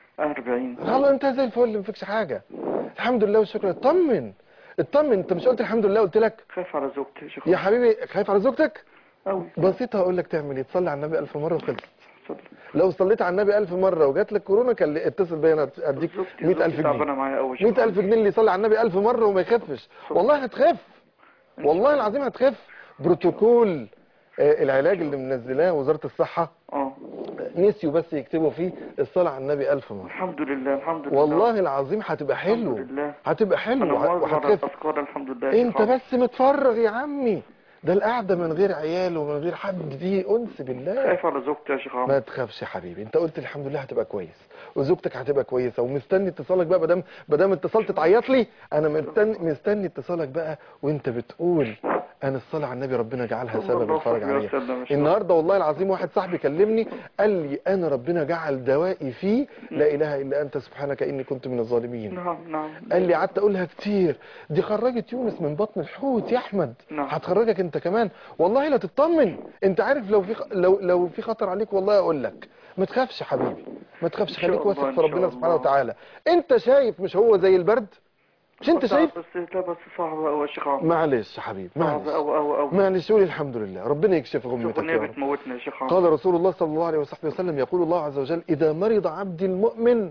40 خلاص انت زي الفل ما فيكش حاجه الحمد لله والشكر اطمن اطمن انت مش قلت الحمد لله قلت لك خايف على زوجتي يا شيخ يا عمرو حبيبي خايف على زوجتك أوي بسيطه هقول لك تعمل ايه تصلي على النبي الف مره وخلص وسلم لو صليت على النبي ألف مرة وجات لك كورونا كان لي- اتصل بيا انا اديك زوجتي- 100000 زوجتي تعبانة جنيه معايا أوي يا شيخ 100000 جنيه اللي يصلي على النبي ألف مرة وما يخفش والله هتخف والله العظيم هتخف بروتوكول آه، العلاج اللي منزلاه وزارة الصحة اه نسيوا بس يكتبوا فيه الصلاة على النبي ألف مرة الحمد لله الحمد لله والله العظيم هتبقى حلو الحمد لله. هتبقى حلو أنا وه- مواظب على وهتخف الأذكار الحمد لله يا انت شيخ عمرو. بس متفرغ يا عمي ده القعدة من غير عيال ومن غير حد دي أنس بالله خايف على زوجتي يا شيخ عمرو ما تخافش يا حبيبي انت قلت الحمد لله هتبقى كويس وزوجتك هتبقى كويسه ومستني اتصالك بقى مادام مادام اتصلت تعيط لي انا مستني مستني اتصالك بقى وانت بتقول انا الصلاه على النبي ربنا جعلها الله سبب الله الفرج يا عليا سيدنا ما شاء الله. النهارده والله العظيم واحد صاحبي كلمني قال لي انا ربنا جعل دوائي فيه لا اله الا انت سبحانك اني كنت من الظالمين نعم نعم قال لي قعدت اقولها كتير دي خرجت يونس من بطن الحوت يا احمد نعم. هتخرجك انت كمان والله لا تطمن انت عارف لو في خ- لو لو في خطر عليك والله اقول لك ما تخافش يا حبيبي ما تخافش إن شاء خليك الله، واثق إن في شاء ربنا سبحانه الله. وتعالى انت شايف مش هو زي البرد مش انت شايف بس لا بس صعبة أوي يا شيخ عمرو معلش يا حبيبي صعبة معلش أوي أوي أوي معلش قولي الحمد لله ربنا يكشف غمتك الأغنية يا رب بتموتنا يا شيخ عمرو قال رسول الله صلى الله عليه وصحبه وسلم يقول الله عز وجل إذا مرض عبدي المؤمن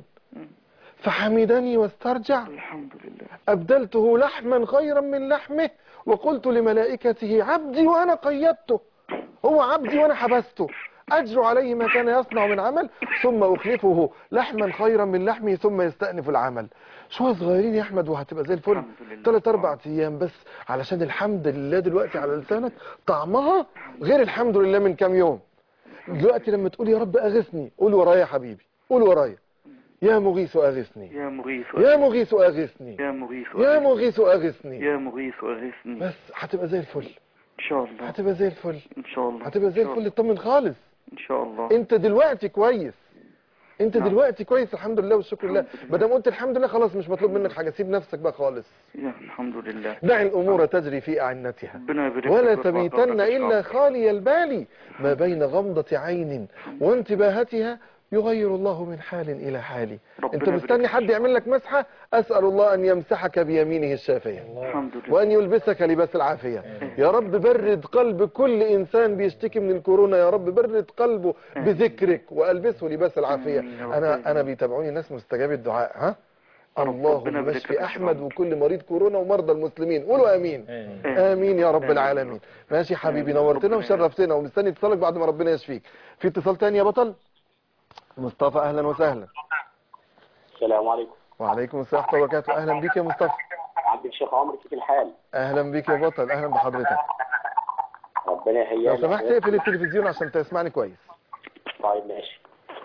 فحمدني واسترجع الحمد لله أبدلته لحما خيرا من لحمه وقلت لملائكته عبدي وأنا قيدته هو عبدي وأنا حبسته أجر عليه ما كان يصنع من عمل ثم أخلفه لحما خيرا من لحمه ثم يستأنف العمل شوية صغيرين يا أحمد وهتبقى زي الفل الحمد لله. ثلاث أربع أيام بس علشان الحمد لله دلوقتي على لسانك طعمها غير الحمد لله من كام يوم دلوقتي لما تقول يا رب أغثني قول ورايا يا حبيبي قول ورايا يا مغيث أغثني يا مغيث يا مغيث أغثني يا مغيث يا مغيث أغثني يا مغيث أغثني بس هتبقى زي الفل إن شاء الله هتبقى زي الفل إن شاء الله هتبقى زي إن شاء الفل اطمن خالص إن شاء الله انت دلوقتي كويس انت نعم. دلوقتي كويس الحمد لله والشكر لله الحمد لله. ما دام قلت الحمد لله خلاص مش مطلوب منك حاجه سيب نفسك بقى خالص يا الحمد لله دع الامور تجري في اعنتها ربنا يبارك لك ولا ويرفع تميتن قدرك إن شاء الا الله. خالي البال ما بين غمضه عين وانتباهتها يغير الله من حال الى حال ربنا انت يبارك مستني لك. حد يعمل لك مسحه اسال الله ان يمسحك بيمينه الشافيه الحمد لله وأن يلبسك لباس العافية يا رب برد قلب كل إنسان بيشتكي من الكورونا يا رب برد قلبه بذكرك وألبسه لباس العافية آمين يا رب. أنا أنا بيتابعوني ناس مستجاب الدعاء ها ربنا اللهم يبارك لك اشفي يا أحمد شيخ. وكل مريض كورونا ومرضى المسلمين قولوا آمين آمين يا رب آمين. العالمين ماشي حبيبي آمين. نورتنا ربنا وشرفتنا ومستني اتصالك بعد ما ربنا يشفيك في اتصال تاني يا بطل مصطفى أهلا وسهلا السلام عليكم وعليكم السلام ورحمة الله وبركاته أهلا بيك يا مصطفى عبد الشيخ عمرو كيف الحال أهلا بيك يا بطل أهلا بحضرتك ربنا لو يحييك سمحت اقفل التلفزيون عشان تسمعني كويس طيب ماشي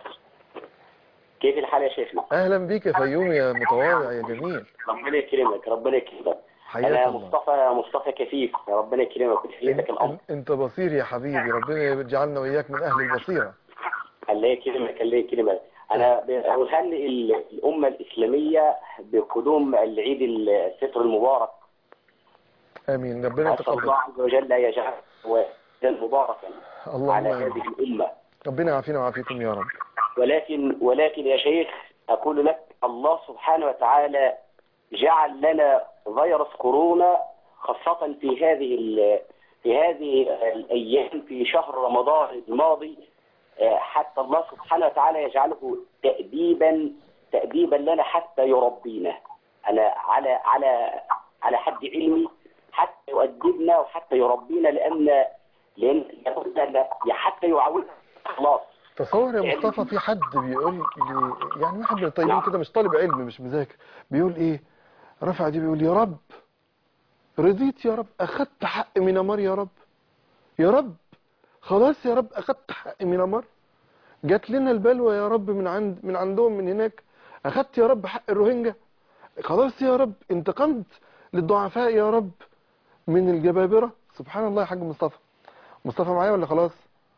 كيف الحال يا شيخنا اهلا بيك يا فيوم يا متواضع يا جميل ربنا يكرمك ربنا يكرمك حياك انا الله مصطفى مصطفى كفيف ربنا يكرمك وتحييتك الامر إن- انت بصير يا حبيبي ربنا يجعلنا واياك من اهل البصيره الله يكرمك الله يكرمك انا هل ال- الامه الاسلاميه بقدوم العيد الفطر المبارك امين ربنا اسال الله يتقبل عز وجل ان يجعله عيدا مباركا على اللهم هذه امين الامه ربنا يعافينا ويعافيكم يا رب ولكن ولكن يا شيخ أقول لك الله سبحانه وتعالى جعل لنا فيروس كورونا خاصة في هذه ال- في هذه الأيام في شهر رمضان الماضي آه، حتى الله سبحانه وتعالى يجعله تأديبا تأديبا لنا حتى يربينا أنا على على على حد علمي حتى يؤدبنا وحتى يربينا لأن لأن لابد أن- حتى يعودنا خلاص تصور يا مصطفى في حد بيقول لي يعني واحد من الطيبين كده مش طالب علم مش مذاكر بيقول ايه رفع دي بيقول يا رب رضيت يا رب اخدت حق مينامار يا رب يا رب خلاص يا رب اخدت حق مينامار جات لنا البلوى يا رب من عند من عندهم من هناك اخدت يا رب حق الروهينجا خلاص يا رب انتقمت للضعفاء يا رب من الجبابرة سبحان الله يا حاج مصطفى مصطفى معايا ولا خلاص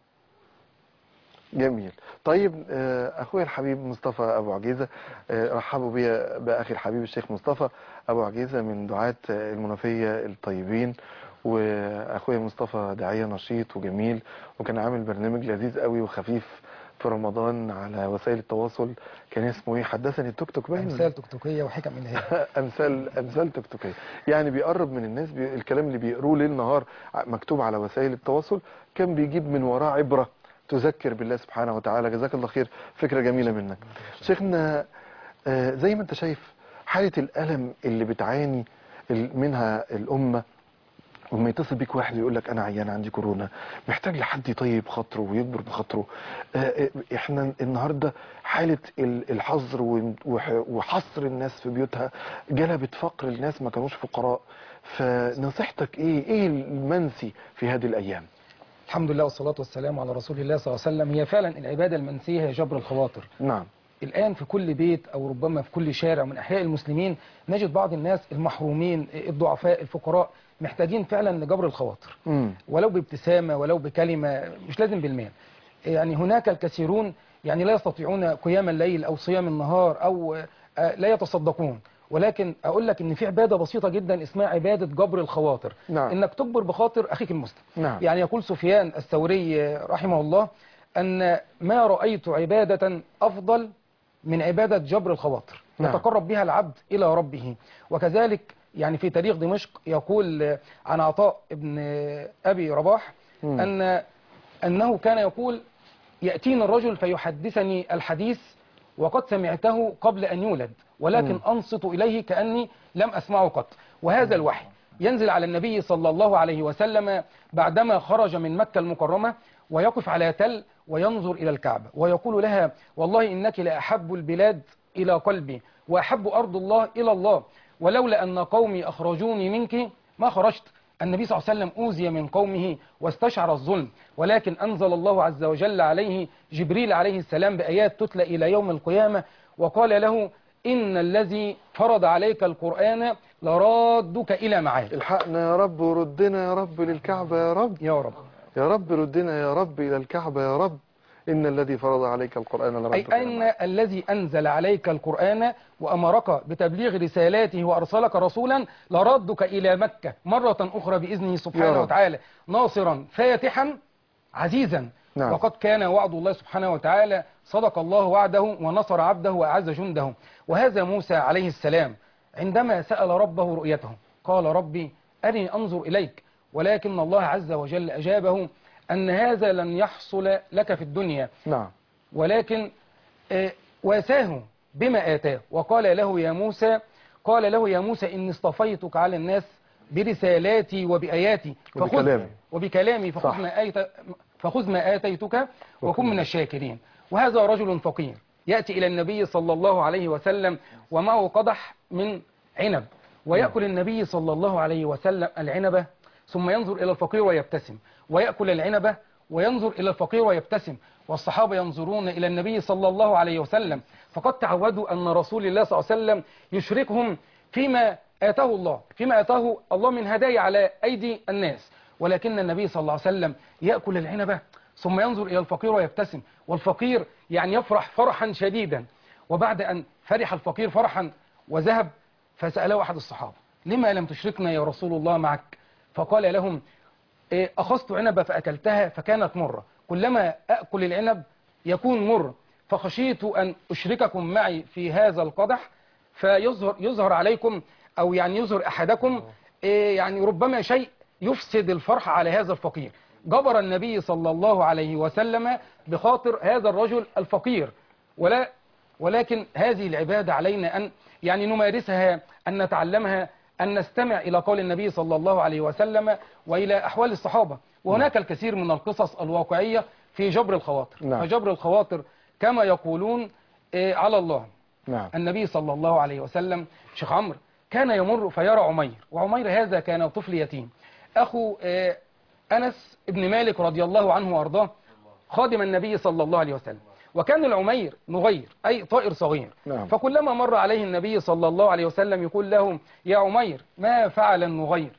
جميل طيب آه، اخويا الحبيب مصطفى ابو عجيزه آه، رحبوا بيا باخي الحبيب الشيخ مصطفى ابو عجيزه من دعاة آه، المنوفيه الطيبين واخويا مصطفى داعيه نشيط وجميل وكان عامل برنامج لذيذ قوي وخفيف في رمضان على وسائل التواصل كان اسمه ايه حدثني التوك توك باين امثال توكتوكيه وحكم انهاء امثال امثال توكتوكيه يعني بيقرب من الناس بي... الكلام اللي بيقروه ليل نهار ع- مكتوب على وسائل التواصل كان بيجيب من وراه عبره تذكر بالله سبحانه وتعالى جزاك الله خير فكرة جميلة منك شيخنا آه، زي ما انت شايف حالة الألم اللي بتعاني ال- منها الأمة وما يتصل بيك واحد يقول لك انا عيان عندي كورونا محتاج لحد يطيب خاطره ويجبر بخاطره آه، آه، احنا النهارده حاله ال- الحظر و- وح- وحصر الناس في بيوتها جلبت فقر الناس ما كانوش فقراء فنصيحتك ايه ايه المنسي في هذه الايام الحمد لله والصلاة والسلام على رسول الله صلى الله عليه وسلم هي فعلا العبادة المنسية هي جبر الخواطر نعم الآن في كل بيت أو ربما في كل شارع من أحياء المسلمين نجد بعض الناس المحرومين الضعفاء الفقراء محتاجين فعلا لجبر الخواطر امم ولو بابتسامة ولو بكلمة مش لازم بالمال يعني هناك الكثيرون يعني لا يستطيعون قيام الليل أو صيام النهار أو آه، لا يتصدقون ولكن أقول لك إن في عبادة بسيطة جدا اسمها عبادة جبر الخواطر نعم. إنك تجبر بخاطر أخيك المسلم نعم يعني يقول سفيان الثوري رحمه الله أن ما رأيت عبادة أفضل من عبادة جبر الخواطر نعم. يتقرب بها العبد إلى ربه وكذلك يعني في تاريخ دمشق يقول عن عطاء ابن أبي رباح مم. أن أنه كان يقول يأتيني الرجل فيحدثني الحديث وقد سمعته قبل أن يولد ولكن مم. أنصت إليه كأني لم أسمعه قط وهذا الوحي ينزل على النبي صلى الله عليه وسلم بعدما خرج من مكة المكرمة ويقف على تل وينظر إلى الكعبة ويقول لها والله إنك لأحب البلاد إلى قلبي وأحب أرض الله إلى الله ولولا أن قومي أخرجوني منك ما خرجت النبي صلى الله عليه وسلم أوذي من قومه واستشعر الظلم ولكن أنزل الله عز وجل عليه جبريل عليه السلام بآيات تتلى إلى يوم القيامة وقال له إن الذي فرض عليك القرآن لرادك إلى معاد الحقنا يا رب وردنا يا رب للكعبة يا رب يا رب يا رب ردنا يا رب إلى الكعبة يا رب إن الذي فرض عليك القرآن أي لردك أن الذي أنزل عليك القرآن وأمرك بتبليغ رسالاته وأرسلك رسولا لردك إلى مكة مرة أخرى بإذنه يا سبحانه رب. وتعالى ناصرا فاتحا عزيزا نعم. وقد كان وعد الله سبحانه وتعالى صدق الله وعده ونصر عبده وأعز جنده وهذا موسى عليه السلام عندما سأل ربه رؤيته قال ربي أرني أنظر إليك ولكن الله عز وجل أجابه أن هذا لن يحصل لك في الدنيا نعم ولكن آه، واساه بما آتاه وقال له يا موسى قال له يا موسى إني اصطفيتك على الناس برسالاتي وبآياتي فخذ- وبكلامي. وبكلامي صح. فخذ ما, آيت فخذ ما آتيتك وكن من الشاكرين وهذا رجل فقير يأتي إلى النبي صلى الله عليه وسلم ومعه قدح من عنب ويأكل النبي صلى الله عليه وسلم العنبة ثم ينظر إلى الفقير ويبتسم ويأكل العنبة وينظر إلى الفقير ويبتسم والصحابة ينظرون إلى النبي صلى الله عليه وسلم فقد تعودوا أن رسول الله صلى الله عليه وسلم يشركهم فيما آتاه الله فيما آتاه الله من هدايا على أيدي الناس ولكن النبي صلى الله عليه وسلم يأكل العنبة ثم ينظر إلى الفقير ويبتسم والفقير يعني يفرح فرحا شديدا وبعد أن فرح الفقير فرحا وذهب فسأله أحد الصحابة لما لم تشركنا يا رسول الله معك فقال لهم إيه، أخذت عنبة فأكلتها فكانت مرة كلما أأكل العنب يكون مر فخشيت أن أشرككم معي في هذا القدح فيظهر يظهر عليكم أو يعني يظهر أحدكم إيه، يعني ربما شيء يفسد الفرح على هذا الفقير جبر النبي صلى الله عليه وسلم بخاطر هذا الرجل الفقير ولا ولكن هذه العبادة علينا أن يعني نمارسها أن نتعلمها أن نستمع إلى قول النبي صلى الله عليه وسلم وإلى أحوال الصحابة وهناك الكثير من القصص الواقعية في جبر الخواطر نعم. فجبر الخواطر كما يقولون آه، على الله نعم النبي صلى الله عليه وسلم شيخ عمرو كان يمر فيرى عمير وعمير هذا كان طفل يتيم أخو آه، أنس بن مالك رضي الله عنه وأرضاه خادم النبي صلى الله عليه وسلم وكان العمير نغير أي طائر صغير نعم. فكلما مر عليه النبي صلى الله عليه وسلم يقول له يا عمير ما فعل النغير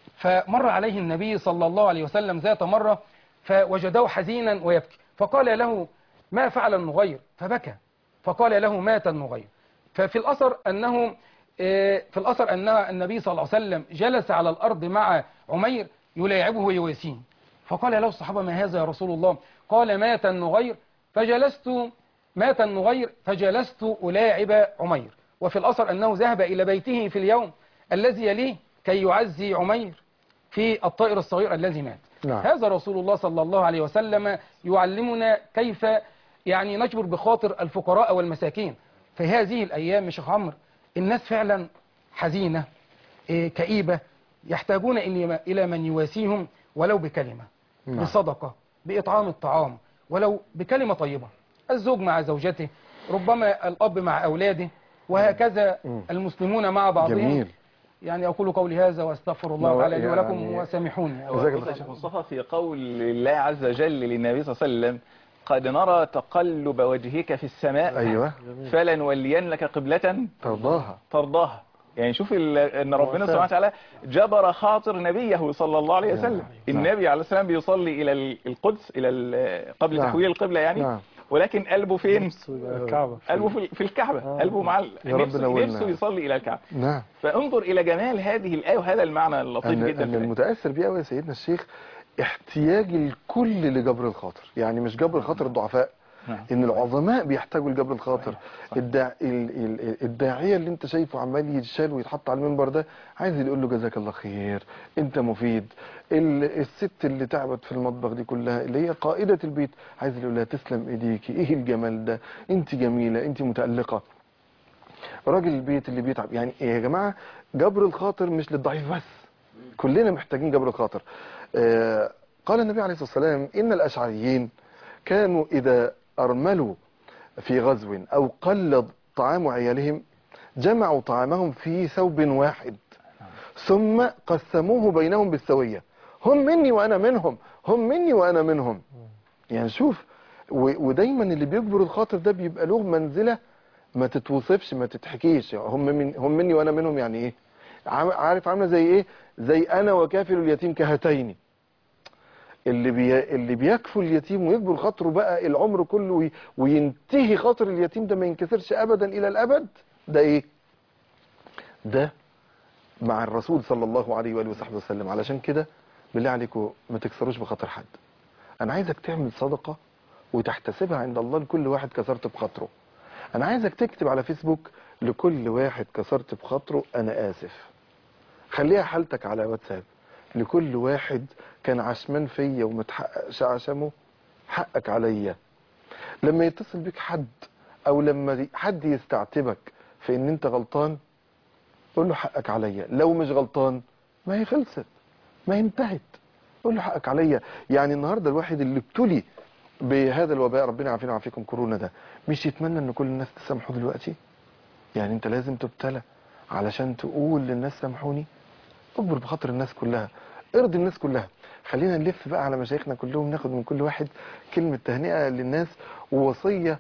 فمر عليه النبي صلى الله عليه وسلم ذات مرة فوجده حزينا ويبكي فقال له ما فعل النغير فبكى فقال له مات النغير ففي الأثر أنه آه، في الأثر أن النبي صلى الله عليه وسلم جلس على الأرض مع عمير يلاعبه ويواسيه فقال له الصحابة ما هذا يا رسول الله قال مات النغير فجلست مات النغير فجلست ألاعب عمير وفي الأثر أنه ذهب إلى بيته في اليوم الذي يليه كي يعزي عمير في الطائر الصغير الذي مات نعم. هذا رسول الله صلى الله عليه وسلم يعلمنا كيف يعني نجبر بخاطر الفقراء والمساكين في هذه الأيام يا شيخ عمرو الناس فعلا حزينة إيه، كئيبة يحتاجون إلى إلى من يواسيهم ولو بكلمة نعم. بصدقة بإطعام الطعام ولو بكلمة طيبة الزوج مع زوجته ربما الأب مع أولاده وهكذا مم. المسلمون مع بعضهم جميل يعني أقول قولي هذا وأستغفر الله نعم، تعالى لي ولكم يعني- وسامحوني جزاك بص الله يا شيخ مصطفى في قول الله عز وجل للنبي صلى الله عليه وسلم قد نرى تقلب وجهك في السماء ايوه فلنولينك قبلة ترضاها ترضاها يعني شوف ال- ان ربنا موافق. سبحانه وتعالى جبر خاطر نبيه صلى الله عليه وسلم النبي عليه السلام بيصلي الى ال- القدس الى ال- قبل نعم. تحويل القبلة يعني نعم ولكن قلبه فين الكعبة قلبه في في الكعبة قلبه مع ال- يا رب نفسه, نولنا. نفسه يصلي الى الكعبة نعم فانظر الى جمال هذه الايه وهذا المعنى اللطيف أنا, جدا أنا في الآية. المتأثر بيه قوي يا سيدنا الشيخ احتياج الكل لجبر الخاطر يعني مش جبر خاطر الضعفاء نعم. ان العظماء بيحتاجوا لجبر الخاطر الداع... ال... ال... الداعيه اللي انت شايفه عمال يتشال ويتحط على المنبر ده عايز يقول له جزاك الله خير انت مفيد ال... الست اللي تعبت في المطبخ دي كلها اللي هي قائده البيت عايز يقول لها تسلم ايديكي ايه الجمال ده انت جميله انت متالقه راجل البيت اللي بيتعب يعني يا جماعه جبر الخاطر مش للضعيف بس كلنا محتاجين جبر الخاطر آه، قال النبي عليه الصلاة والسلام إن الأشعريين كانوا إذا أرملوا في غزو أو قل طعام عيالهم جمعوا طعامهم في ثوب واحد ثم قسموه بينهم بالسوية هم مني وأنا منهم هم مني وأنا منهم يعني شوف و- ودايما اللي بيجبر الخاطر ده بيبقى له منزلة ما تتوصفش ما تتحكيش يعني هم من هم مني وانا منهم يعني ايه عام- عارف عامله زي ايه زي انا وكافل اليتيم كهاتين اللي بي... اللي بيكفل اليتيم ويجبر خاطره بقى العمر كله وي... وينتهي خاطر اليتيم ده ما ينكسرش ابدا الى الابد ده ايه ده مع الرسول صلى الله عليه واله وصحبه وسلم علشان كده بالله عليكم ما تكسروش بخاطر حد انا عايزك تعمل صدقه وتحتسبها عند الله لكل واحد كسرت بخاطره انا عايزك تكتب على فيسبوك لكل واحد كسرت بخاطره انا اسف خليها حالتك على واتساب لكل واحد كان عشمان فيا ومتحققش عشمه حقك عليا لما يتصل بيك حد او لما حد يستعتبك في ان انت غلطان قول له حقك عليا لو مش غلطان ما هي خلصت ما هي انتهت قول له حقك عليا يعني النهارده الواحد اللي ابتلي بهذا الوباء ربنا يعافينا ويعافيكم كورونا ده مش يتمنى ان كل الناس تسامحه دلوقتي يعني انت لازم تبتلى علشان تقول للناس سامحوني اكبر بخاطر الناس كلها ارضي الناس كلها خلينا نلف بقى على مشايخنا كلهم ناخد من كل واحد كلمة تهنئة للناس ووصية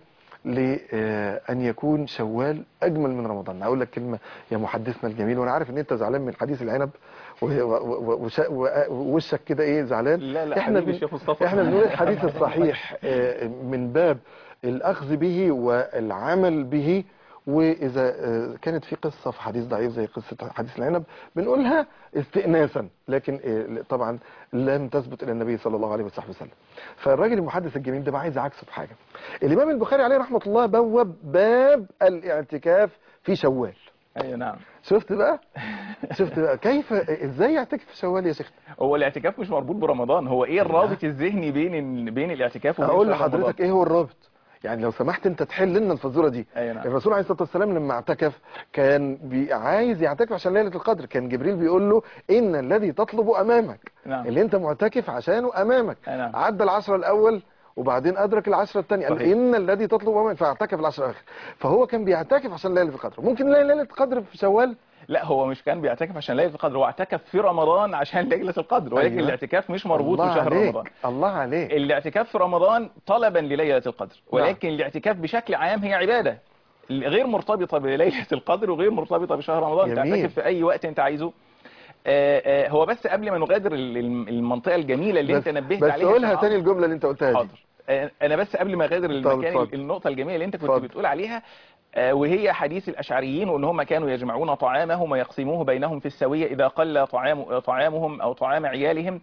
لأن يكون شوال أجمل من رمضان أقول لك كلمة يا محدثنا الجميل وأنا عارف إن أنت زعلان من حديث العنب و- و- و- وش- و- ووشك كده إيه زعلان لا لا احنا حبيبي بن... الشيخ مصطفى احنا بنقول الحديث الصحيح آه، من باب الأخذ به والعمل به وإذا آه، كانت في قصة في حديث ضعيف زي قصة حديث العنب بنقولها استئناسا لكن آه، طبعا لم تثبت إلى النبي صلى الله عليه وصحبه وسلم فالراجل المحدث الجميل ده بقى عايز عكسه في حاجة الإمام البخاري عليه رحمة الله بوب باب الاعتكاف في شوال ايوه نعم شفت بقى شفت بقى كيف ازاي يعتكف في شوال يا شيخ هو الاعتكاف مش مربوط برمضان هو ايه الرابط الذهني بين ال- بين الاعتكاف وبين اقول شهر لحضرتك رمضان؟ ايه هو الرابط يعني لو سمحت انت تحل لنا الفزوره دي أيوة نعم. الرسول عليه الصلاه والسلام لما اعتكف كان بي عايز يعتكف عشان ليله القدر كان جبريل بيقول له ان الذي تطلب امامك نعم. اللي انت معتكف عشانه امامك أي نعم. عدى العشرة الاول وبعدين ادرك العشرة الثانيه قال صحيح. ان الذي تطلب امامك فاعتكف العشرة الاخر فهو كان بيعتكف عشان ليله القدر ممكن نلاقي ليله القدر في شوال لا هو مش كان بيعتكف عشان ليله القدر هو اعتكف في رمضان عشان ليله القدر ولكن أيوة. الاعتكاف مش مربوط الله بشهر عليك. رمضان الله عليك الاعتكاف في رمضان طلبا لليله القدر ولكن الاعتكاف بشكل عام هي عباده غير مرتبطه بليله القدر وغير مرتبطه بشهر رمضان جميل. تعتكف في اي وقت انت عايزه آه، آه، هو بس قبل ما نغادر ال- ال- المنطقه الجميله اللي بس, انت نبهت بس عليها قولها يا شيخ تاني الجمله اللي انت قلتها دي حاضر آه، انا بس قبل ما اغادر المكان اتفضل. النقطه الجميله اللي انت كنت اتفضل. بتقول عليها آه، وهي حديث الاشعريين وان هم كانوا يجمعون طعامهم ويقسموه بينهم في السويه اذا قل طعام طعامهم او طعام عيالهم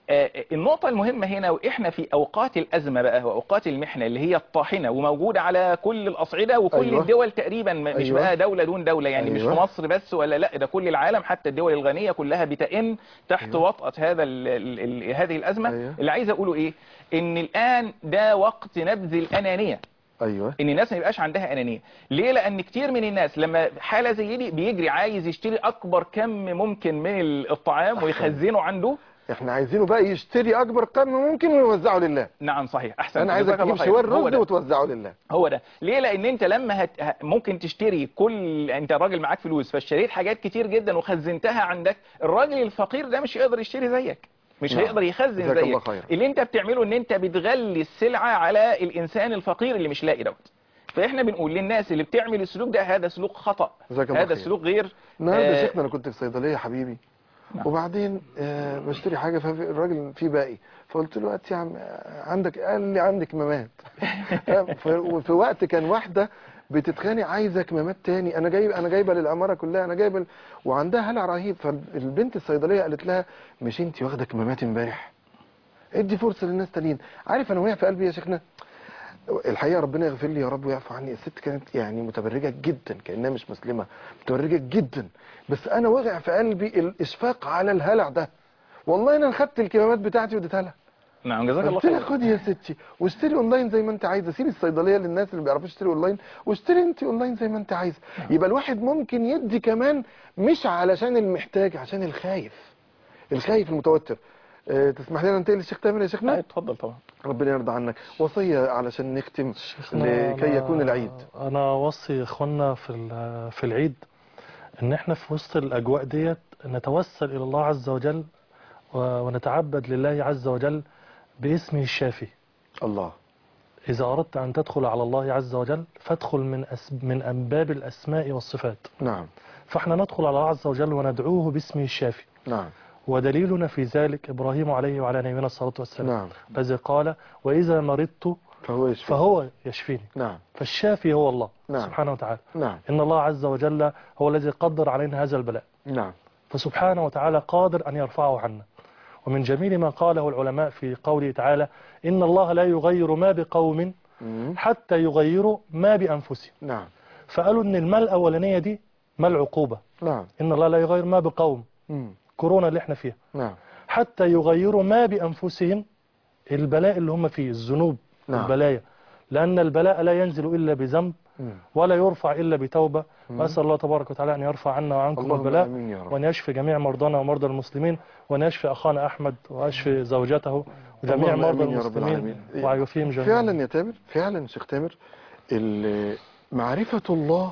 آه، النقطة المهمة هنا وإحنا في أوقات الأزمة بقى وأوقات المحنة اللي هي الطاحنة وموجودة على كل الأصعدة وكل أيوة. الدول تقريبا م- مش أيوة. بقى دولة دون دولة يعني مش أيوة. في مصر بس ولا لا ده كل العالم حتى الدول الغنية كلها بتئن تحت أيوة. وطأة هذا ال ال ال هذه الأزمة أيوة. اللي عايز أقوله إيه إن الآن ده وقت نبذ الأنانية ايوه ان الناس ما يبقاش عندها انانيه ليه لان كتير من الناس لما حاله زي دي بيجري عايز يشتري اكبر كم ممكن من الطعام ويخزنه عنده احنا عايزينه بقى يشتري اكبر كم ممكن ويوزعه لله نعم صحيح احسن انا عايزك جزاك الله تجيب خير. شوال هو رز ده. وتوزعه لله هو ده ليه لان انت لما هت... ه- ممكن تشتري كل انت راجل معاك فلوس فاشتريت حاجات كتير جدا وخزنتها عندك الراجل الفقير ده مش هيقدر يشتري زيك مش نعم. هيقدر يخزن جزاك الله زيك خيرا. اللي انت بتعمله ان انت بتغلي السلعه على الانسان الفقير اللي مش لاقي دوت فاحنا بنقول للناس اللي بتعمل السلوك ده هذا سلوك خطأ جزاك الله هذا خير. سلوك غير النهارده آه، يا شيخنا انا كنت في صيدليه يا حبيبي نعم. وبعدين آه بشتري حاجه فالراجل فيه باقي فقلت له وقت يا عم آه، عندك قال لي عندي كمامات ف- وفي وقت كان واحده بتتخانق عايزه كمامات تاني انا جايب انا جايبه للعماره كلها انا جايبه ل- وعندها هلع رهيب فالبنت الصيدليه قالت لها مش انت واخده كمامات امبارح ادي فرصه للناس تانيين عارف انا وقع في قلبي يا شيخنا الحقيقه ربنا يغفر لي يا رب ويعفو عني الست كانت يعني متبرجه جدا كانها مش مسلمه متبرجه جدا بس انا وقع في قلبي الاشفاق على الهلع ده والله انا خدت الكمامات بتاعتي واديتها لها نعم جزاك الله قلت لها خير خدي يا ستي واشتري اونلاين زي ما انت عايزه سيبي الصيدليه للناس اللي بيعرفوا يشتري اونلاين واشتري انت اونلاين زي ما انت عايزه يبقى الواحد ممكن يدي كمان مش علشان المحتاج عشان الخايف الخايف المتوتر اه تسمح لنا ننتقل للشيخ تامر يا لا شيخنا اتفضل طبعا ربنا يرضى عنك وصية علشان نختم شيخنا لكي أنا- يكون العيد انا اوصي اخواننا في ال- في العيد ان احنا في وسط الاجواء ديت نتوسل الى الله عز وجل و- ونتعبد لله عز وجل باسمه الشافي الله اذا اردت ان تدخل على الله عز وجل فادخل من أس من انباب الاسماء والصفات نعم فاحنا ندخل على الله عز وجل وندعوه باسمه الشافي نعم ودليلنا في ذلك ابراهيم عليه وعلى نبينا الصلاه والسلام نعم الذي قال واذا مرضت فهو يشفي فهو يشفيني نعم فالشافي هو الله نعم. سبحانه وتعالى نعم إن الله عز وجل هو الذي قدر علينا هذا البلاء نعم فسبحانه وتعالى قادر أن يرفعه عنا ومن جميل ما قاله العلماء في قوله تعالى إن الله لا يغير ما بقوم مم. حتى يغيروا ما بأنفسهم نعم فقالوا إن الماء الأولانية دي ما العقوبة نعم إن الله لا يغير ما بقوم مم. كورونا اللي احنا فيها نعم حتى يغيروا ما بأنفسهم البلاء اللي هم فيه الذنوب نعم. البلايا لأن البلاء لا ينزل إلا بذنب مم. ولا يرفع إلا بتوبة مم. وأسأل الله تبارك وتعالى أن يرفع عنا وعنكم اللهم البلاء آمين يا رب وأن يشفي جميع مرضانا ومرضى المسلمين وأن يشفي أخانا أحمد ويشفي زوجته وجميع اللهم مرضى آمين يا رب المسلمين العالمين. ويعافيهم جميعا فعلا يا تامر فعلا شيخ تامر ال- معرفة الله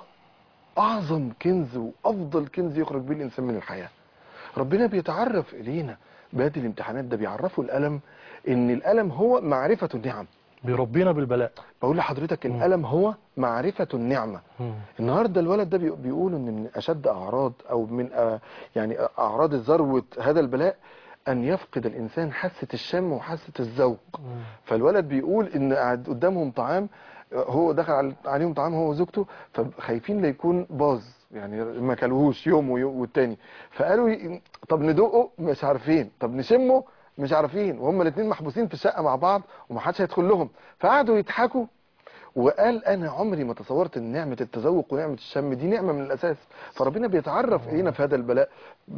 أعظم كنز وأفضل كنز يخرج به الإنسان من الحياة ربنا بيتعرف إلينا بهذه الامتحانات ده بيعرفوا الألم إن الألم هو معرفة النعم بيربينا بالبلاء بقول لحضرتك مم. الألم هو معرفة النعمة مم. النهارده الولد ده بي- بيقولوا ان من اشد اعراض او من آه، يعني اعراض ذروه هذا البلاء ان يفقد الانسان حاسه الشم وحاسه الذوق مم. فالولد بيقول ان قاعد قدامهم طعام آه، هو دخل على- عليهم طعام هو وزوجته فخايفين لا يكون باظ يعني ما كلوهوش يوم ويوم والتاني فقالوا ي- طب ندوقه مش عارفين طب نشمه مش عارفين وهم الاثنين محبوسين في الشقه مع بعض ومحدش هيدخل لهم فقعدوا يضحكوا وقال انا عمري ما تصورت ان نعمه التذوق ونعمه الشم دي نعمه من الاساس فربنا بيتعرف الينا في هذا البلاء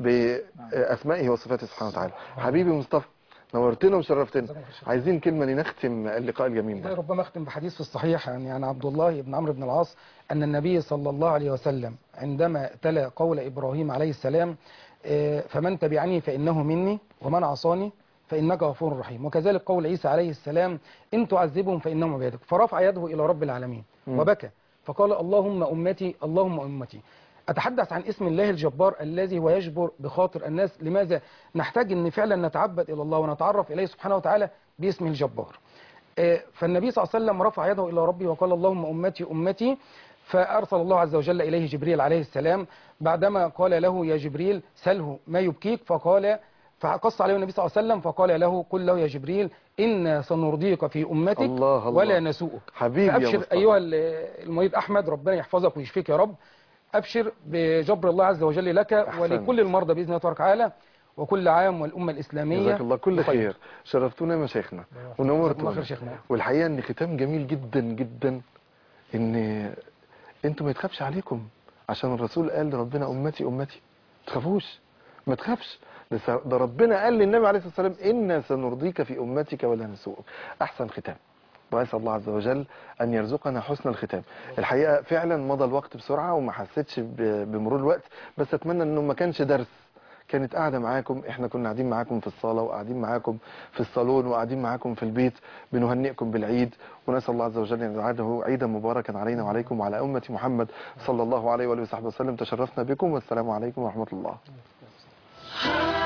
باسمائه وصفاته سبحانه وتعالى حبيبي مصطفى نورتنا وشرفتنا عايزين كلمه لنختم اللقاء الجميل ده ربما اختم بحديث في الصحيح يعني عن عبد الله بن عمرو بن العاص أن النبي صلى الله عليه وسلم عندما تلا قول إبراهيم عليه السلام آه، فمن تبعني فإنه مني ومن عصاني فإنك غفور رحيم وكذلك قول عيسى عليه السلام إن تعذبهم فإنهم عبادك فرفع يده إلى رب العالمين مم. وبكى فقال اللهم أمتي اللهم أمتي أتحدث عن اسم الله الجبار الذي هو يجبر بخاطر الناس لماذا نحتاج أن فعلا نتعبد إلى الله ونتعرف إليه سبحانه وتعالى باسمه الجبار آه، فالنبي صلى الله عليه وسلم رفع يده إلى ربي وقال اللهم أمتي أمتي فأرسل الله عز وجل إليه جبريل عليه السلام بعدما قال له يا جبريل سله ما يبكيك فقال فقص عليه النبي صلى الله عليه وسلم فقال له قل له يا جبريل إنا سنرضيك في أمتك الله الله ولا نسوءك حبيبي يا فأبشر مصطفى أيها ال- المريض أحمد ربنا يحفظك ويشفيك يا رب أبشر بجبر الله عز وجل لك أحسنت. ولكل المرضى بإذن الله تبارك وتعالى وكل عام والأمة الإسلامية جزاك الله كل بخير. خير شرفتونا يا مشايخنا جزاك الله ونورتونا خير شيخنا. والحقيقه ان ختام جميل جدا جدا ان انتوا ما يتخافش عليكم عشان الرسول قال لربنا امتي امتي ما تخافوش ما تخافش ده س- ده ربنا قال للنبي عليه الصلاه والسلام انا سنرضيك في امتك ولا نسوءك احسن ختام واسال الله عز وجل ان يرزقنا حسن الختام الحقيقه فعلا مضى الوقت بسرعه وما حسيتش ب- بمرور الوقت بس اتمنى انه ما كانش درس كانت قاعدة معاكم احنا كنا قاعدين معاكم في الصالة وقاعدين معاكم في الصالون وقاعدين معاكم في البيت بنهنئكم بالعيد ونسأل الله عز وجل أن يجعله عيدا مباركا علينا وعليكم وعلى أمة محمد صلى الله عليه وآله وصحبه وسلم تشرفنا بكم والسلام عليكم ورحمة الله